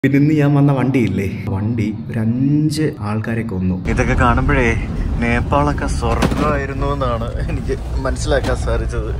പിന്നെ ഇന്ന് ഞാൻ വന്ന വണ്ടിയില്ലേ വണ്ടി ഒരു അഞ്ച് ആൾക്കാരെ കൊന്നു ഇതൊക്കെ കാണുമ്പോഴേ നേപ്പാളൊക്കെ സ്വർഗമായിരുന്നു എന്നാണ് എനിക്ക് മനസ്സിലാക്കാൻ സാധിച്ചത്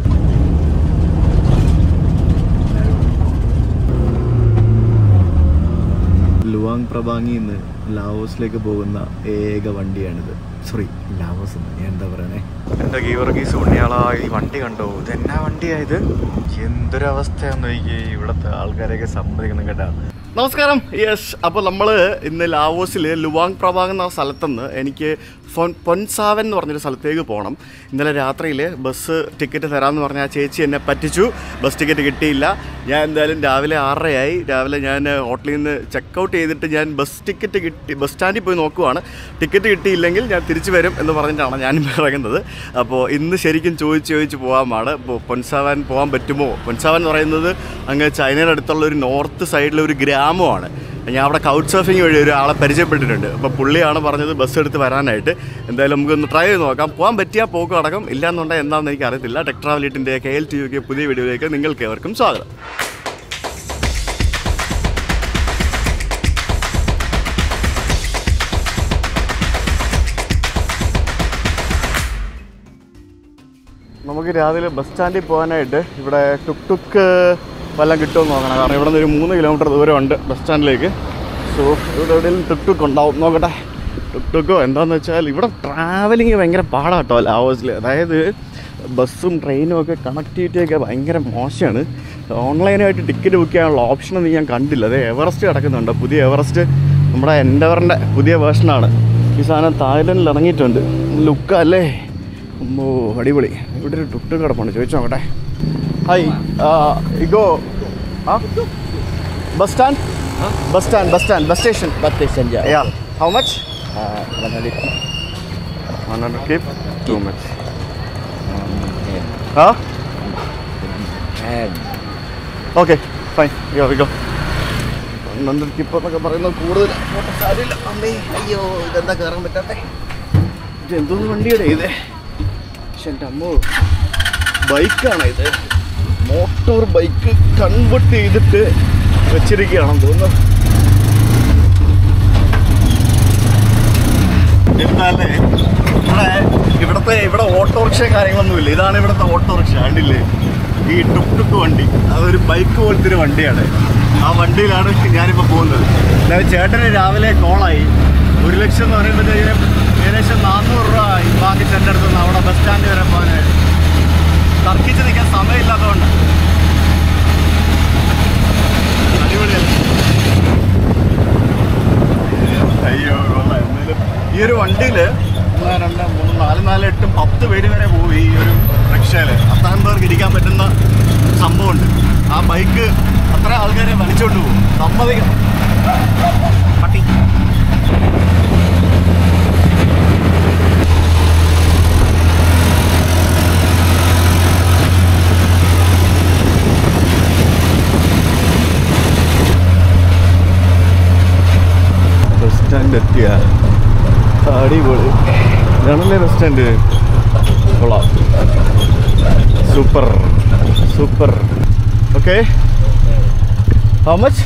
ലുവാങ് പ്രഭാങ്ങിൽ നിന്ന് ലാവോസിലേക്ക് പോകുന്ന ഏക വണ്ടിയാണിത് സോറി ലാവോസ് എന്ന് ഞാൻ എന്താ പറയണേ എന്റെ ഗീവർഗീസ് ഉണ്ണിയാളാ ഈ വണ്ടി കണ്ടോ ഇതെന്നാ വണ്ടിയായത് എന്തൊരവസ്ഥയാന്ന് നോക്കി ഇവിടുത്തെ ആൾക്കാരെയൊക്കെ സമ്മതിക്കണം കേട്ടാ നമസ്കാരം യെസ് അപ്പോൾ നമ്മൾ ഇന്ന് ലാവോസിൽ ലുവാങ് പ്രഭാഗ് എന്ന സ്ഥലത്തുനിന്ന് എനിക്ക് ഫൊൻ പൊൻസാവൻ എന്ന് പറഞ്ഞൊരു സ്ഥലത്തേക്ക് പോകണം ഇന്നലെ രാത്രിയിൽ ബസ് ടിക്കറ്റ് തരാമെന്ന് പറഞ്ഞ ആ ചേച്ചി എന്നെ പറ്റിച്ചു ബസ് ടിക്കറ്റ് കിട്ടിയില്ല ഞാൻ എന്തായാലും രാവിലെ ആറരയായി രാവിലെ ഞാൻ ഹോട്ടലിൽ നിന്ന് ചെക്കൗട്ട് ചെയ്തിട്ട് ഞാൻ ബസ് ടിക്കറ്റ് കിട്ടി ബസ് സ്റ്റാൻഡിൽ പോയി നോക്കുവാണ് ടിക്കറ്റ് കിട്ടിയില്ലെങ്കിൽ ഞാൻ തിരിച്ചു വരും എന്ന് പറഞ്ഞിട്ടാണ് ഞാൻ ഇറങ്ങുന്നത് അപ്പോൾ ഇന്ന് ശരിക്കും ചോദിച്ച് ചോദിച്ച് പോകാമാണ് ഇപ്പോൾ പൊൻസാവാൻ പോകാൻ പറ്റുമോ പൊൻസാവാൻ എന്ന് പറയുന്നത് അങ്ങ് ചൈനയുടെ അടുത്തുള്ള ഒരു നോർത്ത് സൈഡിലെ ഒരു ഗ്രാമമാണ് ഞാൻ അവിടെ കൗച്ച് സർഫിംഗ് വഴി ഒരാളെ പരിചയപ്പെട്ടിട്ടുണ്ട് അപ്പോൾ പുള്ളിയാണ് പറഞ്ഞത് ബസ് എടുത്ത് വരാനായിട്ട് എന്തായാലും നമുക്കൊന്ന് ട്രൈ ചെയ്ത് നോക്കാം പോകാൻ പറ്റിയാൽ പോക്കും അടക്കം ഇല്ലാന്നുണ്ടെങ്കിൽ എന്താണെന്ന് എനിക്ക് അറിയത്തില്ല ടെക് ട്രാവലിറ്റിൻ്റെ കെ എൽ ടി യുക്കെ പുതിയ വീഡിയോയിലേക്ക് നിങ്ങൾക്ക് ഏവർക്കും സ്വാഗതം നമുക്ക് രാവിലെ ബസ് സ്റ്റാൻഡിൽ പോകാനായിട്ട് ഇവിടെ ടുക് ടുക്ക് വല്ലതും കിട്ടുമെന്ന് നോക്കണം കാരണം ഇവിടെ നിന്ന് ഒരു മൂന്ന് കിലോമീറ്റർ ദൂരമുണ്ട് ബസ് സ്റ്റാൻഡിലേക്ക് സോ ഇവിടെ എവിടെയെങ്കിലും ടുക് ടുക്ക് ഉണ്ടാവും നോക്കട്ടെ ടുക് ടുക്കോ എന്താണെന്ന് വെച്ചാൽ ഇവിടെ ട്രാവലിങ് ഭയങ്കര പാടാട്ടോ ലാവോസിൽ അതായത് ബസ്സും ട്രെയിനും ഒക്കെ കണക്ടിവിറ്റിയൊക്കെ ഭയങ്കര മോശമാണ് ഓൺലൈനായിട്ട് ടിക്കറ്റ് ബുക്ക് ചെയ്യാനുള്ള ഓപ്ഷനൊന്നും ഞാൻ കണ്ടില്ല അത് എവറസ്റ്റ് കിടക്കുന്നുണ്ട് പുതിയ എവറസ്റ്റ് നമ്മുടെ എൻഡവറിൻ്റെ പുതിയ വേർഷനാണ് ഈ സാധനം തായ്ലൻഡിൽ ഇറങ്ങിയിട്ടുണ്ട് ലുക്ക് അല്ലേ അമ്മോ അടിപൊളി ഇവിടെ ഒരു ടുക്ക് കിടപ്പുണ്ട് ചോദിച്ചു നോക്കട്ടെ ഹായ് ഇഗോ ആ bus stand bus stand bus stand bus station Bus station, yeah. Yeah how much Uh, 100 one hundred keep too much and, ah and okay fine യോ വിഗോ വൺ ഹൺഡ്രഡ് കീപ്പ് എന്നൊക്കെ പറയുന്നത് കൂടുതൽ പോട്ടെ, കാര്യമില്ല അമ്മേ അയ്യോ ഇതെന്താ കയറാൻ പറ്റാത്ത ഇത് എന്തോന്ന് വണ്ടിയുടെ ഇത് പക്ഷെ എൻ്റെ അമ്മോ ബൈക്കാണ് ഇത് മോട്ടോർ ബൈക്ക് കൺവെർട്ട് ചെയ്തിട്ട് വെച്ചിരിക്കുകയാണെന്ന് തോന്നുന്നു എന്താല്ലേ ഇവിടെ ഇവിടുത്തെ ഇവിടെ ഓട്ടോറിക്ഷ കാര്യങ്ങളൊന്നുമില്ല ഇതാണ് ഇവിടുത്തെ ഓട്ടോറിക്ഷ കണ്ടില്ലേ ഈ ടുക് ടുക്ക് വണ്ടി അതൊരു ബൈക്ക് പോലത്തെ ഒരു വണ്ടിയാണ് ആ വണ്ടിയിലാണ് ഞാനിപ്പോൾ പോകുന്നത് അതായത് ചേട്ടന് രാവിലെ കോളായി ഒരു ലക്ഷം എന്ന് പറയുമ്പോഴത്തേക്കും ഏകദേശം നാനൂറ് രൂപ ആയി ബാക്കി എൻ്റെ അടുത്ത് നിന്ന് അവിടെ ബസ് സ്റ്റാൻഡ് വരെ പോകാനായിട്ട് തർക്കിച്ച് നിൽക്കാൻ സമയമില്ലാത്തതുകൊണ്ട് അടിപൊളിയല്ലേ അയ്യോ കൊള്ളാം. എന്തായാലും ഈ ഒരു വണ്ടിയിൽ ഒന്ന് രണ്ട് മൂന്ന് നാല് നാല് എട്ടും പത്ത് പേര് വരെ പോയി ഈ ഒരു റിക്ഷയിൽ അത്രയും പേർക്ക് ഇരിക്കാൻ പറ്റുന്ന സംഭവമുണ്ട് ആ ബൈക്ക് അത്ര ആൾക്കാരെ വലിച്ചോണ്ട് പോകും സമ്മതിക്കണം പട്ടി ബസ് സ്റ്റാൻഡ് എത്തിയ അടിപൊളി ഇതാണല്ലേ ബസ് സ്റ്റാൻഡ് കൊള്ളാം super super okay how much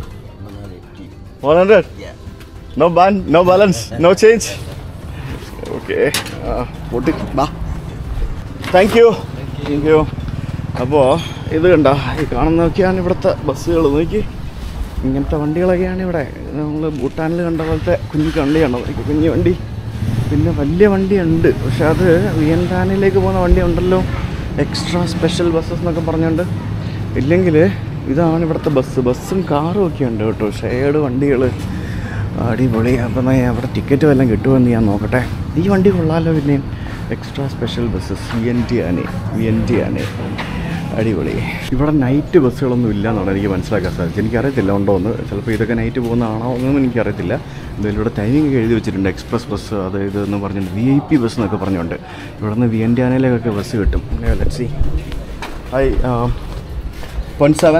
one hundred yeah. No ബാൻ no balance no change okay പൊട്ടി ബാ താങ്ക് യു താങ്ക് യു അപ്പോൾ ഇത് കണ്ട ഈ കാണുന്നതൊക്കെയാണ് ഇവിടുത്തെ ബസ്സുകൾ നോക്കി ഇങ്ങനത്തെ വണ്ടികളൊക്കെയാണ് ഇവിടെ നമ്മൾ ഭൂട്ടാനിൽ കണ്ട പോലത്തെ കുഞ്ഞു വണ്ടിയാണോ നോക്കി കുഞ്ഞു വണ്ടി പിന്നെ വലിയ വണ്ടിയുണ്ട് പക്ഷെ അത് വിയൻഡാനിലേക്ക് പോകുന്ന വണ്ടി ഉണ്ടല്ലോ എക്സ്ട്രാ സ്പെഷ്യൽ ബസ്സസ് എന്നൊക്കെ പറഞ്ഞുകൊണ്ട് ഇല്ലെങ്കിൽ ഇതാണ് ഇവിടുത്തെ ബസ് ബസ്സും കാറും ഒക്കെ ഉണ്ട് കേട്ടോ ഷെയർഡ് വണ്ടികൾ അടിപൊളി അപ്പം ഞാൻ അവിടെ ടിക്കറ്റ് വല്ലതും കിട്ടുമെന്ന് ഞാൻ നോക്കട്ടെ ഈ വണ്ടി കൊള്ളാലോ പിന്നെയും extra special buses V N T ആണ് വി എൻ ടി ആണ് അടിപൊളി ഇവിടെ നൈറ്റ് ബസ്സുകളൊന്നും ഇല്ല എന്നാണ് എനിക്ക് മനസ്സിലാക്കാൻ സാധിച്ചത് എനിക്കറിയത്തില്ല ഉണ്ടോ എന്ന് ചിലപ്പോൾ ഇതൊക്കെ നൈറ്റ് പോകുന്നതാണോ എന്നൊന്നും എനിക്കറിയത്തില്ല എന്തായാലും ഇവിടെ ടൈമിംഗ് എഴുതി വെച്ചിട്ടുണ്ട് എക്സ്പ്രസ് ബസ് അത് ഇത് എന്ന് പറഞ്ഞിട്ട് വി ഐ പി ബസ് എന്നൊക്കെ പറഞ്ഞുകൊണ്ട് ഇവിടെ നിന്ന് വി എൻ ടി ആനയിലേക്കൊക്കെ ബസ് കിട്ടും let see hi one seven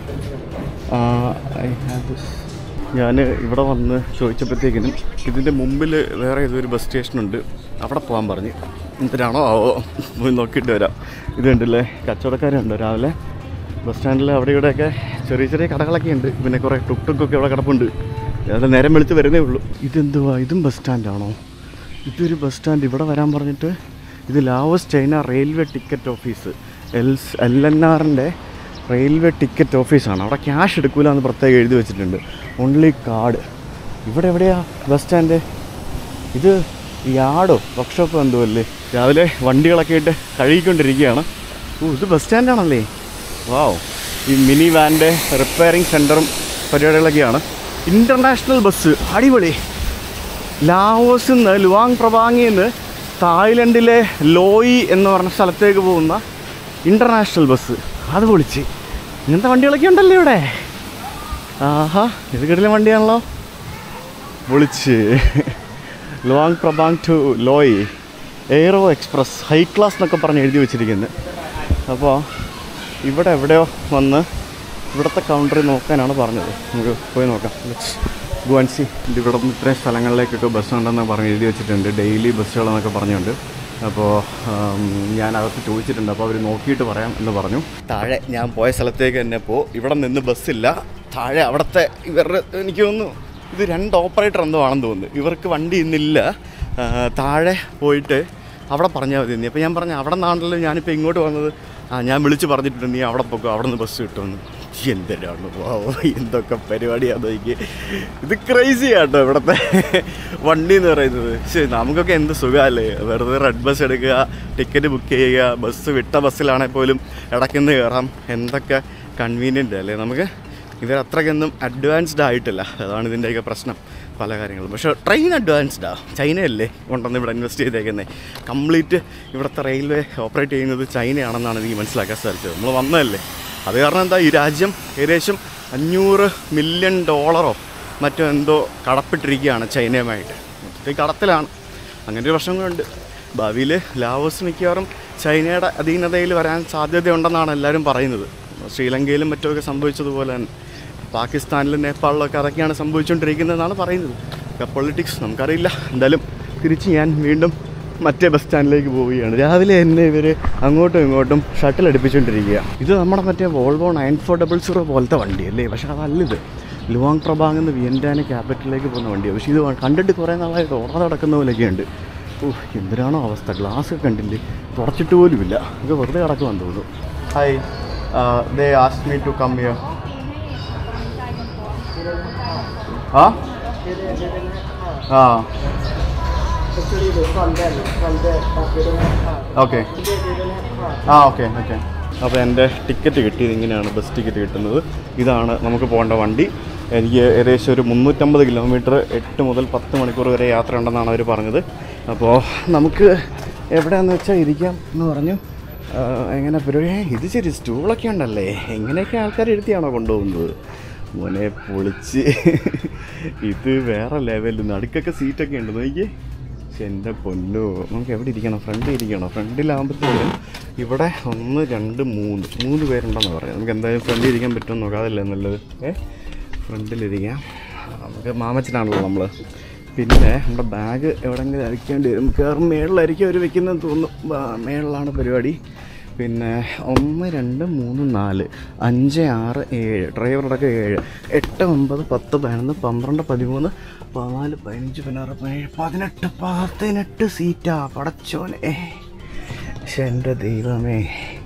I have this ഞാൻ ഇവിടെ വന്ന് ചോദിച്ചപ്പോഴത്തേക്കിനും ഇതിൻ്റെ മുമ്പിൽ വേറെ ഏതൊരു ബസ് സ്റ്റേഷനുണ്ട് അവിടെ പോകാൻ പറഞ്ഞ് എന്തിനാണോ ആവോ പോയി നോക്കിയിട്ട് വരാം ഇത് കണ്ടില്ലേ കച്ചവടക്കാരുണ്ട് രാവിലെ ബസ് സ്റ്റാൻഡിൽ അവിടെ ഇവിടെയൊക്കെ ചെറിയ ചെറിയ കടകളൊക്കെ ഉണ്ട് പിന്നെ കുറേ ടുക് ടുക്കൊക്കെ ഇവിടെ കിടപ്പുണ്ട് അത് നേരം വെളുത്ത് വരുന്നേ ഉള്ളൂ ഇതെന്തുവാ ഇതും ബസ് സ്റ്റാൻഡാണോ ഇതൊരു ബസ് സ്റ്റാൻഡ് ഇവിടെ വരാൻ പറഞ്ഞിട്ട് ഇത് Laos China railway ticket office L L N ആറിൻ്റെ റെയിൽവേ ടിക്കറ്റ് ഓഫീസാണ് അവിടെ ക്യാഷ് എടുക്കൂല എന്ന് പ്രത്യേകം എഴുതി വെച്ചിട്ടുണ്ട് ഓൺലി കാർഡ് ഇവിടെ എവിടെയാ ബസ് സ്റ്റാൻഡ് ഇത് യാർഡോ വർക്ക്ഷോപ്പോ എന്തോ അല്ലേ രാവിലെ വണ്ടികളൊക്കെ ഇട്ട് കഴുകിക്കൊണ്ടിരിക്കുകയാണ് ഓ ഇത് ബസ് സ്റ്റാൻഡാണല്ലേ വാവ് ഈ മിനി വാൻ്റെ റിപ്പയറിംഗ് സെൻറ്ററും പരിപാടികളൊക്കെയാണ് ഇൻ്റർനാഷണൽ ബസ് അടിപൊളി ലാവോസിൽ നിന്ന് ലുവാങ് പ്രഭാങ്ങിൽ നിന്ന് തായ്ലൻഡിലെ ലോയി എന്ന് പറഞ്ഞ സ്ഥലത്തേക്ക് പോകുന്ന ഇൻ്റർനാഷണൽ ബസ് അത് പൊളിച്ച് ഇങ്ങനത്തെ വണ്ടികളൊക്കെ ഉണ്ടല്ലോ ഇവിടെ ആഹാ ഇത് കിടലെ വണ്ടിയാണല്ലോ വിളിച്ച് ലോങ് പ്രബാങ് ടു ലോയ് എയ്റോ എക്സ്പ്രസ് ഹൈ ക്ലാസ് എന്നൊക്കെ പറഞ്ഞ് എഴുതി വെച്ചിരിക്കുന്നത് അപ്പോൾ ഇവിടെ എവിടെയോ വന്ന് ഇവിടുത്തെ കൗണ്ടറിൽ നോക്കാനാണ് പറഞ്ഞത് നമുക്ക് പോയി നോക്കാം ഗോ ആൻഡ് സി ഇവിടെ നിന്ന് ഇത്രയും സ്ഥലങ്ങളിലേക്കൊക്കെ ബസ് ഉണ്ടെന്ന് പറഞ്ഞ് എഴുതി വെച്ചിട്ടുണ്ട് ഡെയിലി ബസ്സുകളെന്നൊക്കെ പറഞ്ഞുകൊണ്ട് അപ്പോൾ ഞാൻ അകത്ത് ചോദിച്ചിട്ടുണ്ട് അപ്പോൾ അവർ നോക്കിയിട്ട് പറയാം എന്ന് പറഞ്ഞു താഴെ ഞാൻ പോയ സ്ഥലത്തേക്ക് തന്നെ പോ ഇവിടെ നിന്ന് ബസ്സില്ല താഴെ അവിടുത്തെ ഇവരുടെ എനിക്ക് തോന്നുന്നു ഇത് രണ്ട് ഓപ്പറേറ്റർ എന്തോ ആണെന്ന് തോന്നുന്നു ഇവർക്ക് വണ്ടി ഇന്നില്ല ആ, താഴെ പോയിട്ട് അവിടെ പറഞ്ഞാൽ മതി നീ അപ്പോൾ ഞാൻ പറഞ്ഞു അവിടെ നിന്നാണല്ലോ ഞാനിപ്പോൾ ഇങ്ങോട്ട് വന്നത് ആ ഞാൻ വിളിച്ച് പറഞ്ഞിട്ടുണ്ട് നീ അവിടെ പോക്കോ അവിടെ നിന്ന് ബസ് കിട്ടുമെന്ന് എന്തിനാണ് വാവോ എന്തൊക്കെ പരിപാടിയാണെന്ന് എനിക്ക് ഇത് ക്രൈസി ആട്ടോ ഇവിടുത്തെ വണ്ടി എന്ന് പറയുന്നത് ശരി നമുക്കൊക്കെ എന്ത് സുഖമല്ലേ വെറുതെ റെഡ് ബസ് എടുക്കുക ടിക്കറ്റ് ബുക്ക് ചെയ്യുക ബസ് വിട്ട ബസ്സിലാണെങ്കിൽ പോലും ഇടയ്ക്കുന്ന് കയറാം എന്തൊക്കെ കൺവീനിയൻ്റ് അല്ലേ നമുക്ക് ഇവർ അത്രയ്ക്കൊന്നും അഡ്വാൻസ്ഡ് ആയിട്ടില്ല അതാണ് ഇതിൻ്റെയൊക്കെ പ്രശ്നം പല കാര്യങ്ങളും പക്ഷേ ട്രെയിൻ അഡ്വാൻസ്ഡാ ചൈനയല്ലേ കൊണ്ടുവന്ന് ഇവിടെ ഇൻവെസ്റ്റ് ചെയ്തേക്കുന്നത് കംപ്ലീറ്റ് ഇവിടുത്തെ റെയിൽവേ ഓപ്പറേറ്റ് ചെയ്യുന്നത് ചൈനയാണെന്നാണ് എനിക്ക് മനസ്സിലാക്കാൻ സാധിച്ചത് നമ്മൾ വന്നതല്ലേ അത് കാരണം എന്താ ഈ രാജ്യം ഏകദേശം അഞ്ഞൂറ് മില്യൺ ഡോളറോ മറ്റോ എന്തോ കടപ്പെട്ടിരിക്കുകയാണ് ചൈനയുമായിട്ട് മൊത്തത്തിൽ കടത്തിലാണ് അങ്ങനെ ഒരു പ്രശ്നങ്ങളുണ്ട് ഭാവിയിൽ ലാവോസ് മിക്കവാറും ചൈനയുടെ അധീനതയിൽ വരാൻ സാധ്യതയുണ്ടെന്നാണ് എല്ലാവരും പറയുന്നത് ശ്രീലങ്കയിലും മറ്റുമൊക്കെ സംഭവിച്ചതുപോലെ തന്നെ പാകിസ്ഥാനിലും നേപ്പാളിലൊക്കെ അതൊക്കെയാണ് സംഭവിച്ചുകൊണ്ടിരിക്കുന്നതെന്നാണ് പറയുന്നത് ഒക്കെ പൊളിറ്റിക്സ് നമുക്കറിയില്ല എന്തായാലും തിരിച്ച് ഞാൻ വീണ്ടും മറ്റേ ബസ് സ്റ്റാൻഡിലേക്ക് പോവുകയാണ് രാവിലെ തന്നെ ഇവർ അങ്ങോട്ടും ഇങ്ങോട്ടും ഷട്ടിൽ അടുപ്പിച്ചുകൊണ്ടിരിക്കുക ഇത് നമ്മുടെ മറ്റേ Volvo nine four double zero പോലത്തെ വണ്ടിയല്ലേ പക്ഷേ അതല്ല ഇത് ലുവാങ് പ്രഭാങ് എന്ന് വിയൻഡാന ക്യാപിറ്റലിലേക്ക് പോകുന്ന വണ്ടിയാണ് പക്ഷേ ഇത് കണ്ടിട്ട് കുറേ നാളായിട്ട് ഓടാതെ കിടക്കുന്ന പോലെയൊക്കെ ഉണ്ട് ഓ എന്തിനാണോ അവസ്ഥ ഗ്ലാസ് കണ്ടില്ലേ തുടച്ചിട്ട് പോലുമില്ല ഇത് വെറുതെ കിടക്കുമെന്ന് തോന്നുന്നു hi they asked me to come here ah ah okay ആ ഓക്കെ ഓക്കെ അപ്പോൾ എൻ്റെ ടിക്കറ്റ് കിട്ടിയത് ഇങ്ങനെയാണ് ബസ് ടിക്കറ്റ് കിട്ടുന്നത് ഇതാണ് നമുക്ക് പോകേണ്ട വണ്ടി എനിക്ക് ഏകദേശം ഒരു മുന്നൂറ്റമ്പത് കിലോമീറ്റർ എട്ട് മുതൽ പത്ത് മണിക്കൂർ വരെ യാത്ര ഉണ്ടെന്നാണ് അവർ പറഞ്ഞത് അപ്പോൾ നമുക്ക് എവിടെയാണെന്ന് വെച്ചാൽ ഇരിക്കാം എന്ന് പറഞ്ഞു ആ, എങ്ങനെ പരിപാടി ഏ, ഇത് ശരി സ്റ്റൂളൊക്കെ ഉണ്ടല്ലേ എങ്ങനെയൊക്കെ ആൾക്കാർ ഇരുത്തിയാണോ കൊണ്ടുപോകുന്നത് മോനെ പൊളിച്ച് ഇത് വേറെ ലെവലിൽ നടുക്കൊക്കെ സീറ്റൊക്കെ ഉണ്ട് നോക്കിയേ പക്ഷെ എൻ്റെ പൊന്നു നമുക്ക് എവിടെ ഇരിക്കണം ഫ്രണ്ടിൽ ഇരിക്കണം ഫ്രണ്ടിലാകുമ്പോഴത്തേക്കും ഇവിടെ ഒന്ന് രണ്ട് മൂന്ന് മൂന്ന് പേരുണ്ടെന്ന് പറയാം നമുക്ക് എന്തായാലും ഫ്രണ്ടിൽ ഇരിക്കാൻ പറ്റുമെന്ന് നോക്കാം അതല്ലേ നല്ലത് ഏ ഫ്രണ്ടിലിരിക്കാം നമുക്ക് മാമച്ചനാണല്ലോ നമ്മൾ പിന്നെ നമ്മുടെ ബാഗ് എവിടെയെങ്കിലും അഴിക്കേണ്ടി വരും കയറും മേളിലായിരിക്കും അവർ വെക്കുന്നതെന്ന് തോന്നുന്നു ബാ- മേളിലാണ് പരിപാടി പിന്നെ ഒന്ന് രണ്ട് മൂന്ന് നാല് അഞ്ച് ആറ് ഏഴ് ഡ്രൈവറുടെയൊക്കെ ഏഴ് എട്ട് ഒമ്പത് പത്ത് പതിനൊന്ന് പന്ത്രണ്ട് പതിമൂന്ന് പതിനാല് പതിനഞ്ച് പതിനാറ് പതിനേഴ് പതിനെട്ട് പതിനെട്ട് സീറ്റാ പടച്ചോനെ പക്ഷെ എൻ്റെ ദൈവമേ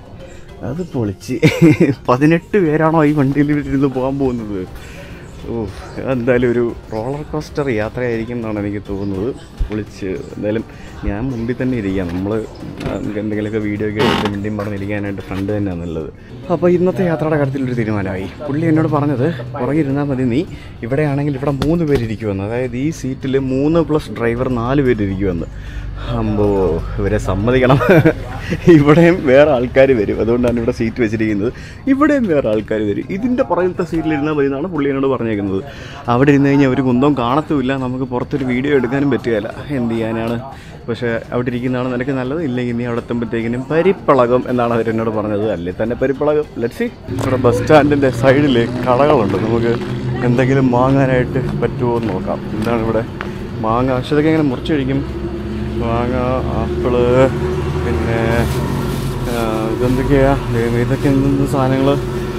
അത് പൊളിച്ച് പതിനെട്ട് പേരാണോ ഈ വണ്ടിയിൽ ഇരുന്ന് പോകാൻ പോകുന്നത് ഓ എന്തായാലും ഒരു റോളർ കോസ്റ്റർ യാത്രയായിരിക്കും എന്നാണ് എനിക്ക് തോന്നുന്നത് വിളിച്ച് എന്തായാലും ഞാൻ മുമ്പിൽ തന്നെ ഇരിക്കാം നമ്മൾ എന്തെങ്കിലുമൊക്കെ വീഡിയോ ഒക്കെ എടുത്ത് മിണ്ടിയും പറഞ്ഞിരിക്കാനായിട്ട് ഫ്രണ്ട് തന്നെയാണ് നല്ലത് അപ്പോൾ ഇന്നത്തെ യാത്രയുടെ കാര്യത്തിൽ ഒരു തീരുമാനമായി പുള്ളി എന്നോട് പറഞ്ഞത് പുറകെ ഇരുന്നാൽ മതി നീ ഇവിടെയാണെങ്കിൽ ഇവിടെ മൂന്ന് പേരിരിക്കുമെന്ന് അതായത് ഈ സീറ്റിൽ മൂന്ന് പ്ലസ് ഡ്രൈവർ നാല് പേരിരിക്കുമെന്ന് അമ്പോ ഇവരെ സമ്മതിക്കണം ഇവിടെയും വേറെ ആൾക്കാർ വരും അതുകൊണ്ടാണ് ഇവിടെ സീറ്റ് വെച്ചിരിക്കുന്നത് ഇവിടെയും വേറെ ആൾക്കാർ വരും ഇതിൻ്റെ പുറകിലത്തെ സീറ്റിലിരുന്നാൽ മതി എന്നാണ് പുള്ളി എന്നോട് പറഞ്ഞേക്കുന്നത് അവിടെ ഇരുന്ന് കഴിഞ്ഞാൽ ഒരു കുന്തവും കാണത്തുമില്ല നമുക്ക് പുറത്തൊരു വീഡിയോ എടുക്കാനും പറ്റുകയില്ല എന്ത് ചെയ്യാനാണ് പക്ഷേ അവിടെ ഇരിക്കുന്നതാണ് നിനക്ക് നല്ലത് ഇല്ലെങ്കിൽ നീ അവിടെ എത്തുമ്പോഴത്തേക്കിനും പരിപ്പളകം എന്നാണ് അവർ എന്നോട് പറഞ്ഞത് അല്ലേ തന്നെ പരിപ്പളകം ലെറ്റ്സി ഇവിടെ ബസ് സ്റ്റാൻഡിൻ്റെ സൈഡിൽ കടകളുണ്ട് നമുക്ക് എന്തെങ്കിലും വാങ്ങാനായിട്ട് പറ്റുമോ എന്ന് നോക്കാം എന്താണ് ഇവിടെ മാങ്ങ പക്ഷെ ഇതൊക്കെ എങ്ങനെ മുറിച്ച് കഴിക്കും മാങ്ങ ആപ്പിള് പിന്നെ ആ, ഇതെന്തൊക്കെയാ ദൈവമേ, ഇതൊക്കെ എന്തെന്ത് സാധനങ്ങൾ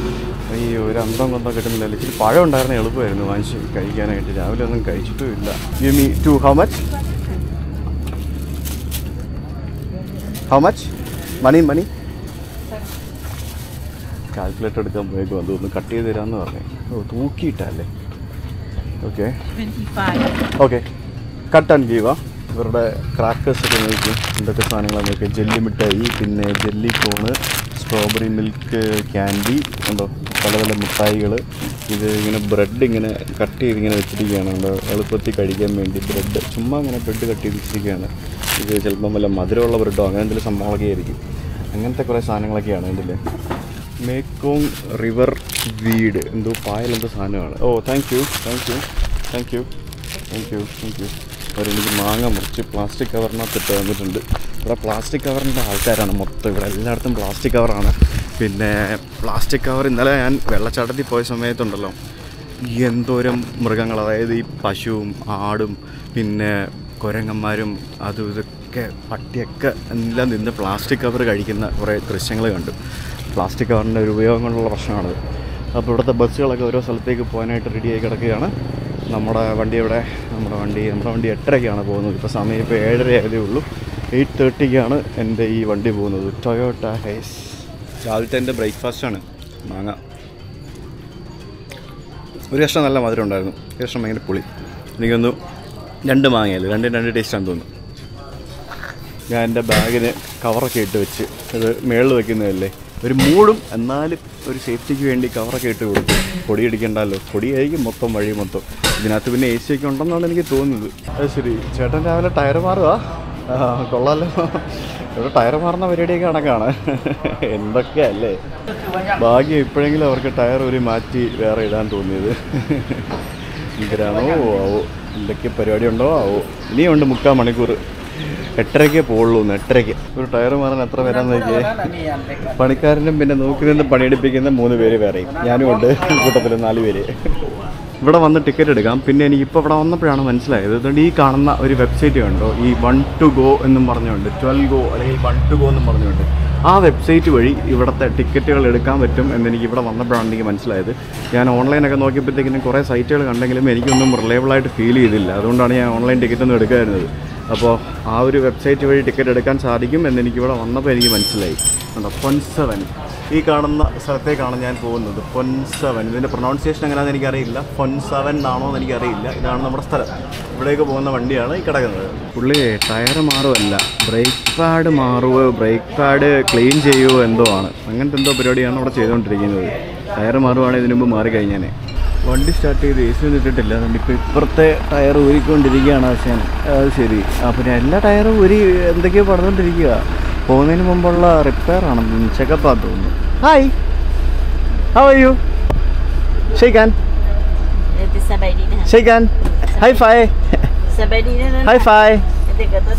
ഈ ഒരു അന്തം കൊന്തം കിട്ടുന്നില്ല ഇച്ചിരി പഴം ഉണ്ടായിരുന്ന എളുപ്പമായിരുന്നു വാങ്ങിച്ച് കഴിക്കാനായിട്ട് രാവിലെ ഒന്നും കഴിച്ചിട്ടും ഇല്ല you me too how much how much money money calculator എടുക്കാൻ പോയേക്കും അത് ഒന്ന് കട്ട് ചെയ്ത് തരാമെന്ന് പറഞ്ഞു ഓ തൂക്കിയിട്ടല്ലേ okay 25. Okay cut and give ഇവരുടെ ക്രാക്കേഴ്സ് ഒക്കെ നോക്കി എന്തൊക്കെ സാധനങ്ങളാണ് നോക്കി ജെല്ലി മിഠായി പിന്നെ jelly cone strawberry milk candy ഉണ്ടോ പല പല മിഠായികൾ ഇത് ഇങ്ങനെ ബ്രെഡ് ഇങ്ങനെ കട്ട് ചെയ്ത് ഇങ്ങനെ വെച്ചിരിക്കുകയാണ് ഉണ്ടോ എളുപ്പത്തിൽ കഴിക്കാൻ വേണ്ടി ബ്രെഡ് ചുമ്മാ ഇങ്ങനെ ബ്രെഡ് കട്ട് ചെയ്ത് വെച്ചിരിക്കുകയാണ് ഇത് ചിലപ്പം വല്ല മധുരമുള്ള ബ്രെഡോ അങ്ങനെ എന്തെങ്കിലും സംഭവങ്ങളൊക്കെ ആയിരിക്കും അങ്ങനത്തെ കുറേ സാധനങ്ങളൊക്കെയാണ് ഇതിൽ മേക്കോങ് റിവർ വീട് എന്തോ പായൽ എന്തോ സാധനമാണ് ഓ thank you thank you thank you thank you thank you അവരെനിക്ക് മാങ്ങ മുറിച്ച് പ്ലാസ്റ്റിക് കവറിനകത്ത് ഇട്ട് തന്നിട്ടുണ്ട് ഇവിടെ പ്ലാസ്റ്റിക് കവറിൻ്റെ ആൾക്കാരാണ് മൊത്തം ഇവിടെ എല്ലായിടത്തും പ്ലാസ്റ്റിക് കവറാണ് പിന്നെ പ്ലാസ്റ്റിക് കവർ ഇന്നലെ ഞാൻ വെള്ളച്ചാട്ടത്തിൽ പോയ സമയത്തുണ്ടല്ലോ എന്തോരം മൃഗങ്ങൾ അതായത് ഈ പശുവും ആടും പിന്നെ കുരങ്ങന്മാരും അതും ഇതൊക്കെ പട്ടിയൊക്കെ എല്ലാം നിന്ന് പ്ലാസ്റ്റിക് കവർ കഴിക്കുന്ന കുറേ ദൃശ്യങ്ങൾ കണ്ടു പ്ലാസ്റ്റിക് കവറിൻ്റെ ഒരു ഉപയോഗം കൊണ്ടുള്ള പ്രശ്നമാണത് അപ്പോൾ ഇവിടുത്തെ ബസ്സുകളൊക്കെ ഓരോ സ്ഥലത്തേക്ക് പോകാനായിട്ട് റെഡിയായി കിടക്കുകയാണ് നമ്മുടെ വണ്ടി ഇവിടെ നമ്മുടെ വണ്ടി നമ്മുടെ വണ്ടി എട്ടരയ്ക്കാണ് പോകുന്നത് ഇപ്പോൾ സമയം ഇപ്പോൾ ഏഴര ആയതേ ഉള്ളൂ എയ്റ്റ് തേർട്ടിക്കാണ് എൻ്റെ ഈ വണ്ടി പോകുന്നത് ടൊയോട്ട ഹൈസ് രാവിലത്തെ എൻ്റെ ബ്രേക്ക്ഫാസ്റ്റാണ് മാങ്ങ ഒരു കഷ്ണം നല്ല മധുരം ഉണ്ടായിരുന്നു ഒരു കഷ്ണം ഭയങ്കര പുളി എനിക്കൊന്നു രണ്ട് മാങ്ങയല്ലേ രണ്ടും രണ്ട് ടേസ്റ്റാണെന്ന് തോന്നുന്നു ഞാൻ എൻ്റെ ബാഗിന് കവറൊക്കെ ഇട്ട് വെച്ച് ഇത് മേളിൽ വെക്കുന്നതല്ലേ ഒരു മൂടും എന്നാലും ഒരു സേഫ്റ്റിക്ക് വേണ്ടി കവറൊക്കെ ഇട്ട് കൊടുത്തു പൊടി അടിക്കണ്ടല്ലോ പൊടിയായിരിക്കും മൊത്തം വഴി മൊത്തം ഇതിനകത്ത് പിന്നെ എ സി ഒക്കെ ഉണ്ടെന്നാണ് എനിക്ക് തോന്നുന്നത് അത് ശരി ചേട്ടൻ രാവിലെ ടയർ മാറുക കൊള്ളാമല്ലോ ഇവിടെ ടയർ മാറുന്ന പരിപാടിയൊക്കെ കണക്കാണ് എന്തൊക്കെയല്ലേ ഭാഗ്യം ഇപ്പോഴെങ്കിലും അവർക്ക് ടയർ ഒരു മാറ്റി വേറെ ഇടാൻ തോന്നിയത് ഭയങ്കരാണോ ആവോ എന്തൊക്കെ പരിപാടി ഉണ്ടോ ആവോ ഇനിയുണ്ട് മുക്കാൽ മണിക്കൂർ എട്ടരയ്ക്കേ പോകുള്ളൂ എന്ന് എട്ടരയ്ക്ക് ഒരു ടയർ മാറാൻ എത്ര വരാൻ നോക്കിയേ പണിക്കാരനും പിന്നെ നോക്കി നിന്ന് പണിയെടുപ്പിക്കുന്ന മൂന്ന് പേര് വേറെയും ഞാനും ഉണ്ട് കൂട്ടത്തിൽ നാല് പേര് ഇവിടെ വന്ന് ടിക്കറ്റ് എടുക്കാം പിന്നെ എനിക്ക് ഇപ്പോൾ ഇവിടെ വന്നപ്പോഴാണ് മനസ്സിലായത് അതുകൊണ്ട് ഈ കാണുന്ന ഒരു വെബ്സൈറ്റ് കണ്ടോ ഈ വൺ ടു ഗോ എന്നും പറഞ്ഞുകൊണ്ട് ട്വൽവ് ഗോ അല്ലെങ്കിൽ വൺ ടു ഗോ എന്നും പറഞ്ഞുകൊണ്ട് ആ വെബ്സൈറ്റ് വഴി ഇവിടുത്തെ ടിക്കറ്റുകൾ എടുക്കാൻ പറ്റും എന്നെനിക്ക് ഇവിടെ വന്നപ്പോഴാണ് എനിക്ക് മനസ്സിലായത് ഞാൻ ഓൺലൈനൊക്കെ നോക്കിയപ്പോഴത്തേക്കിനും കുറേ സൈറ്റുകൾ കണ്ടെങ്കിലും എനിക്കൊന്നും റിലയബിളായിട്ട് ഫീൽ ചെയ്തില്ല അതുകൊണ്ടാണ് ഞാൻ ഓൺലൈൻ ടിക്കറ്റ് ഒന്നും എടുക്കാതിരുന്നത് അപ്പോൾ ആ ഒരു വെബ്സൈറ്റ് വഴി ടിക്കറ്റ് എടുക്കാൻ സാധിക്കും എന്നെനിക്ക് ഇവിടെ വന്നപ്പോൾ എനിക്ക് മനസ്സിലായി കണ്ടോ പൊൻസവൻ ഈ കാണുന്ന സ്ഥലത്തേക്കാണ് ഞാൻ പോകുന്നത് പൊൻസവൻ ഇതിൻ്റെ പ്രൊണൗൺസിയേഷൻ എങ്ങനെയാണെന്ന് എനിക്കറിയില്ല പൊൻസവൻ ആണോ എന്ന് എനിക്കറിയില്ല ഇതാണ് നമ്മുടെ സ്ഥലം ഇവിടേക്ക് പോകുന്ന വണ്ടിയാണ് ഈ കിടക്കുന്നത് പുള്ളി ടയർ മാറുമല്ല ബ്രേക്ക് പാഡ് മാറുകയോ ബ്രേക്ക് പാഡ് ക്ലീൻ ചെയ്യുകയോ എന്തോ ആണ് അങ്ങനത്തെ എന്തോ പരിപാടിയാണ് ഇവിടെ ചെയ്തുകൊണ്ടിരിക്കുന്നത് ടയർ മാറുവാണെങ്കിൽ ഇതിനു മുമ്പ് മാറിക്കഴിഞ്ഞാൽ വണ്ടി സ്റ്റാർട്ട് ചെയ്ത് എ സി ഒന്നും ഇട്ടിട്ടില്ല അതുകൊണ്ട് ഇപ്പോൾ ഇപ്പുറത്തെ ടയർ ഊരിക്കൊണ്ടിരിക്കുകയാണ് ആശാൻ അത് ശരി ആ പിന്നെ എല്ലാ ടയറും ഊരി എന്തൊക്കെയോ പറഞ്ഞുകൊണ്ടിരിക്കുക പോകുന്നതിന് മുമ്പുള്ള റിപ്പയർ ആണെന്ന് ചെക്കപ്പാന്ന് തോന്നുന്നു hi how are you shake hand Nanti sampai di dah. Shake hand high five Sampai di dah. High five Nanti kata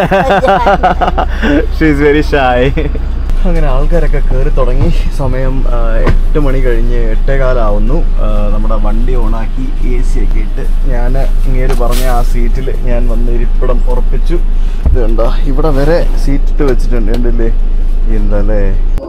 she's very shy അങ്ങനെ ആൾക്കാരൊക്കെ കയറി തുടങ്ങി സമയം ആ, എട്ട് മണി കഴിഞ്ഞ് എട്ടേകാലാവുന്നു ആ, നമ്മുടെ വണ്ടി ഓണാക്കി എ സി ഒക്കെ ഇട്ട് ഞാൻ ഇങ്ങേര് പറഞ്ഞ ആ സീറ്റിൽ ഞാൻ വന്ന് ഇരിപ്പിടം ഉറപ്പിച്ചു ഇത് കണ്ടോ ഇവിടെ വരെ സീറ്റ് ഇട്ട് വെച്ചിട്ടുണ്ട് കണ്ടില്ലേ എന്തല്ലേ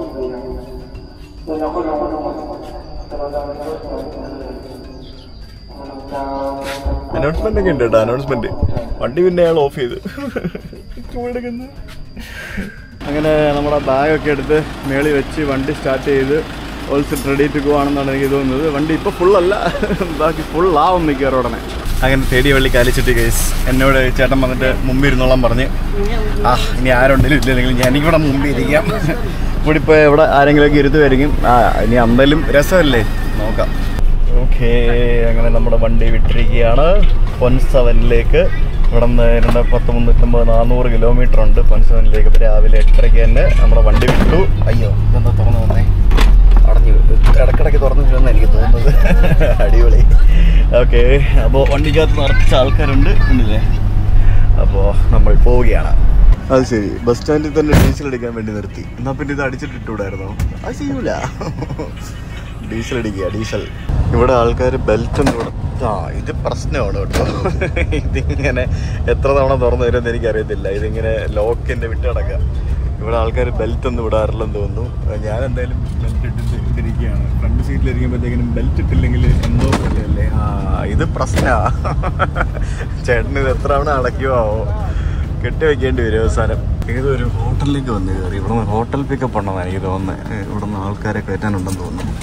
അനൗൺസ്മെന്റ് ഒക്കെ ഉണ്ട് കേട്ടോ അനൗൺസ്മെന്റ് വണ്ടി പിന്നെ അയാൾ ഓഫ് ചെയ്ത് ചൂടെടുക്കുന്നു അങ്ങനെ നമ്മുടെ ബാഗൊക്കെ എടുത്ത് മേളി വെച്ച് വണ്ടി സ്റ്റാർട്ട് ചെയ്ത് ഓൾസോ റെഡി ടു ഗോ ആണെന്നാണ് എനിക്ക് തോന്നുന്നത് വണ്ടി ഇപ്പോൾ ഫുള്ളല്ല ബാക്കി ഫുള്ളാവും മിക്കവാറും ഉടനെ അങ്ങനെ തേടി വള്ളി കാലിച്ചിട്ട് കേസ് എന്നോട് ചേട്ടൻ വന്നിട്ട് മുമ്പിൽ ഇരുന്നോളാൻ പറഞ്ഞ് ആ ഇനി ആരുണ്ടെങ്കിലും ഇല്ലെങ്കിൽ ഞാൻ ഇവിടെ മുമ്പിൽ ഇരിക്കാം ഇവിടെ ഇപ്പോൾ ഇവിടെ ആരെങ്കിലുമൊക്കെ ഇരുത്തുമായിരിക്കും ആ ഇനി അമ്പലും രസമല്ലേ നോക്കാം ഓക്കേ അങ്ങനെ നമ്മുടെ വണ്ടി വിട്ടിരിക്കുകയാണ് പൊൻസവനിലേക്ക് ഇവിടെ നിന്ന് രണ്ട് പത്ത് മുന്നൂറ്റമ്പത് നാനൂറ് കിലോമീറ്റർ ഉണ്ട് പൊൻസവനിലേക്ക് ഇപ്പോൾ രാവിലെ എട്ടരയ്ക്ക് തന്നെ നമ്മുടെ വണ്ടി വിട്ടു അയ്യോ ഇതെന്താ തുറന്നു വന്നേ അടഞ്ഞു ഇടക്കിടയ്ക്ക് തുറന്നു വിടുമെന്ന് എനിക്ക് തോന്നുന്നത് അടിപൊളി ഓക്കെ അപ്പോൾ വണ്ടിക്കകത്ത് നിറച്ച ആൾക്കാരുണ്ട് ഉണ്ടല്ലേ അപ്പോൾ നമ്മൾ പോവുകയാണ് അത് ശരി ബസ് സ്റ്റാൻഡിൽ തന്നെ ഡീസൽ അടിക്കാൻ വേണ്ടി നിർത്തി എന്നാൽ പിന്നെ ഇത് അടിച്ചിട്ടിട്ടൂടായിരുന്നോ അത് ചെയ്യൂല ഡീസൽ അടിക്കുക ഡീസൽ ഇവിടെ ആൾക്കാർ ബെൽറ്റ് ഒന്നും ഇവിടെ ആ ഇത് പ്രശ്നമാണ് കേട്ടോ ഇതിങ്ങനെ എത്ര തവണ തുറന്നു വരുമെന്ന് എനിക്കറിയത്തില്ല ഇതിങ്ങനെ ലോക്കിൻ്റെ വിട്ട് കിടക്കുക ഇവിടെ ആൾക്കാർ ബെൽറ്റ് ഒന്നും വിടാറില്ലെന്ന് തോന്നുന്നു ഞാൻ എന്തായാലും ബെൽറ്റ് ഇട്ടിട്ട് ഇട്ടിരിക്കുകയാണ് ഫ്രണ്ട് സീറ്റിലിരിക്കുമ്പോഴത്തേക്കിനും ബെൽറ്റ് ഇട്ടില്ലെങ്കിൽ എന്തോ പോലെയല്ലേ ആ ഇത് പ്രശ്നമാ ചേട്ടന് ഇത് എത്ര തവണ അടയ്ക്കുമോ കെട്ടി വെക്കേണ്ടി വരും അവസാനം ഏതൊരു ഹോട്ടലിലേക്ക് വന്ന് കയറി ഇവിടുന്ന് ഹോട്ടൽ പിക്കപ്പ് ഉണ്ടെന്നാണ് എനിക്ക് തോന്നുന്നത് ഇവിടുന്ന് ആൾക്കാരെ കയറ്റാനുണ്ടെന്ന് തോന്നുന്നു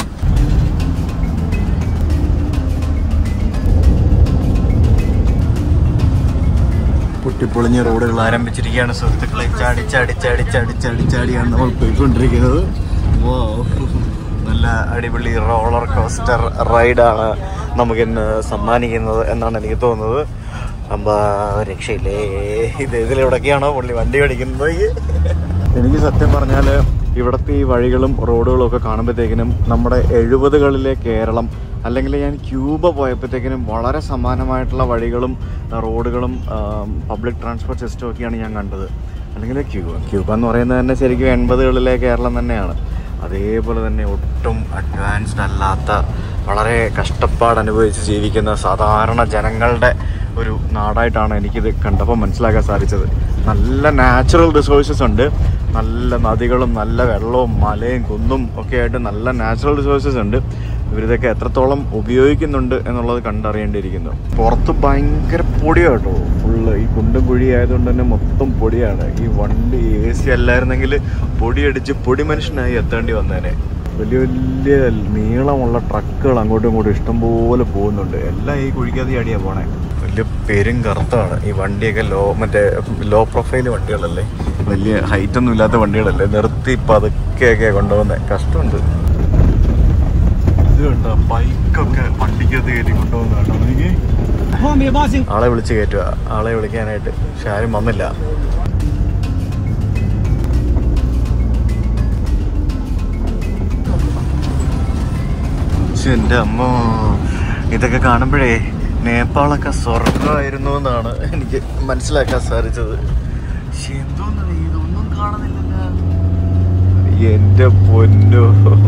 പൊട്ടിപ്പൊളിഞ്ഞ റോഡുകൾ ആരംഭിച്ചിരിക്കുകയാണ് സുഹൃത്തുക്കളെ ചാടി ചാടി ചാടി ചാടി ചാടി ചാടിയാണ് നമ്മൾ പോയിക്കൊണ്ടിരിക്കുന്നത് വോ നല്ല അടിപൊളി റോളർ കോസ്റ്റർ റൈഡാണ് നമുക്കിന്ന് സമ്മാനിക്കുന്നത് എന്നാണ് എനിക്ക് തോന്നുന്നത് അമ്പാ രക്ഷയില്ലേ ഇത് ഇതിലെവിടൊക്കെയാണോ പുള്ളി വണ്ടി ഓടിക്കുന്നത് എനിക്ക് സത്യം പറഞ്ഞാൽ ഇവിടുത്തെ ഈ വഴികളും റോഡുകളും ഒക്കെ കാണുമ്പോഴത്തേക്കിനും നമ്മുടെ എഴുപതുകളിലെ കേരളം അല്ലെങ്കിൽ ഞാൻ ക്യൂബ പോയപ്പോഴത്തേക്കിനും വളരെ സമാനമായിട്ടുള്ള വഴികളും റോഡുകളും പബ്ലിക് ട്രാൻസ്പോർട്ട് സിസ്റ്റം ഒക്കെയാണ് ഞാൻ കണ്ടത് അല്ലെങ്കിൽ ക്യൂബ ക്യൂബ എന്ന് പറയുന്നത് തന്നെ ശരിക്കും എൺപതുകളിലെ കേരളം തന്നെയാണ് അതേപോലെ തന്നെ ഒട്ടും അഡ്വാൻസ്ഡ് അല്ലാത്ത വളരെ കഷ്ടപ്പാട് അനുഭവിച്ച് ജീവിക്കുന്ന സാധാരണ ജനങ്ങളുടെ ഒരു നാടായിട്ടാണ് എനിക്കിത് കണ്ടപ്പോൾ മനസ്സിലാക്കാൻ സാധിച്ചത് നല്ല നാച്ചുറൽ റിസോഴ്സസ് ഉണ്ട് നല്ല നദികളും നല്ല വെള്ളവും മലയും കുന്നും ഒക്കെ ആയിട്ട് നല്ല നാച്ചുറൽ റിസോഴ്സസ് ഉണ്ട് ഇവരിതൊക്കെ എത്രത്തോളം ഉപയോഗിക്കുന്നുണ്ട് എന്നുള്ളത് കണ്ടറിയേണ്ടിയിരിക്കുന്നു പുറത്ത് ഭയങ്കര പൊടിയാണ് കേട്ടോ ഫുള്ള് ഈ കുണ്ടും കുഴി ആയതുകൊണ്ട് തന്നെ മൊത്തം പൊടിയാണ് ഈ വണ്ടി എ സി അല്ലായിരുന്നെങ്കിൽ പൊടിയടിച്ച് പൊടി മനുഷ്യനായി എത്തേണ്ടി വന്നേനെ വലിയ വലിയ നീളമുള്ള ട്രക്കുകൾ അങ്ങോട്ടും ഇങ്ങോട്ടും ഇഷ്ടംപോലെ പോകുന്നുണ്ട് എല്ലാം ഈ കുഴിക്കാതെ അടിയാണ് പോണേ വലിയ പെരും കറുത്താണ് ഈ വണ്ടിയൊക്കെ ലോ മറ്റേ ലോ പ്രൊഫൈൽ വണ്ടികളല്ലേ വലിയ ഹൈറ്റ് ഒന്നും ഇല്ലാത്ത വണ്ടികളല്ലേ നിർത്തി പതുക്കെയൊക്കെ കൊണ്ടുപോകുന്നത് കഷ്ടമുണ്ട് ഇത് കണ്ടോ ബൈക്കൊക്കെ വണ്ടിക്കകത്ത് കയറ്റി കൊണ്ടുപോകുന്നതാണോ എനിക്ക് ആളെ വിളിച്ച് കയറ്റുക ആളെ വിളിക്കാനായിട്ട് പക്ഷെ ആരും വന്നില്ല ശ്ശെ, എൻ്റെ അമ്മ ഇതൊക്കെ കാണുമ്പോഴേ നേപ്പാളൊക്കെ സ്വർഗമായിരുന്നു എന്നാണ് എനിക്ക് മനസ്സിലാക്കാൻ സാധിച്ചത് ശ്ശെ, എന്തോന്നാണ് ഇതൊന്നും കാണുന്നില്ലല്ലോ എൻ്റെ പൊന്നോ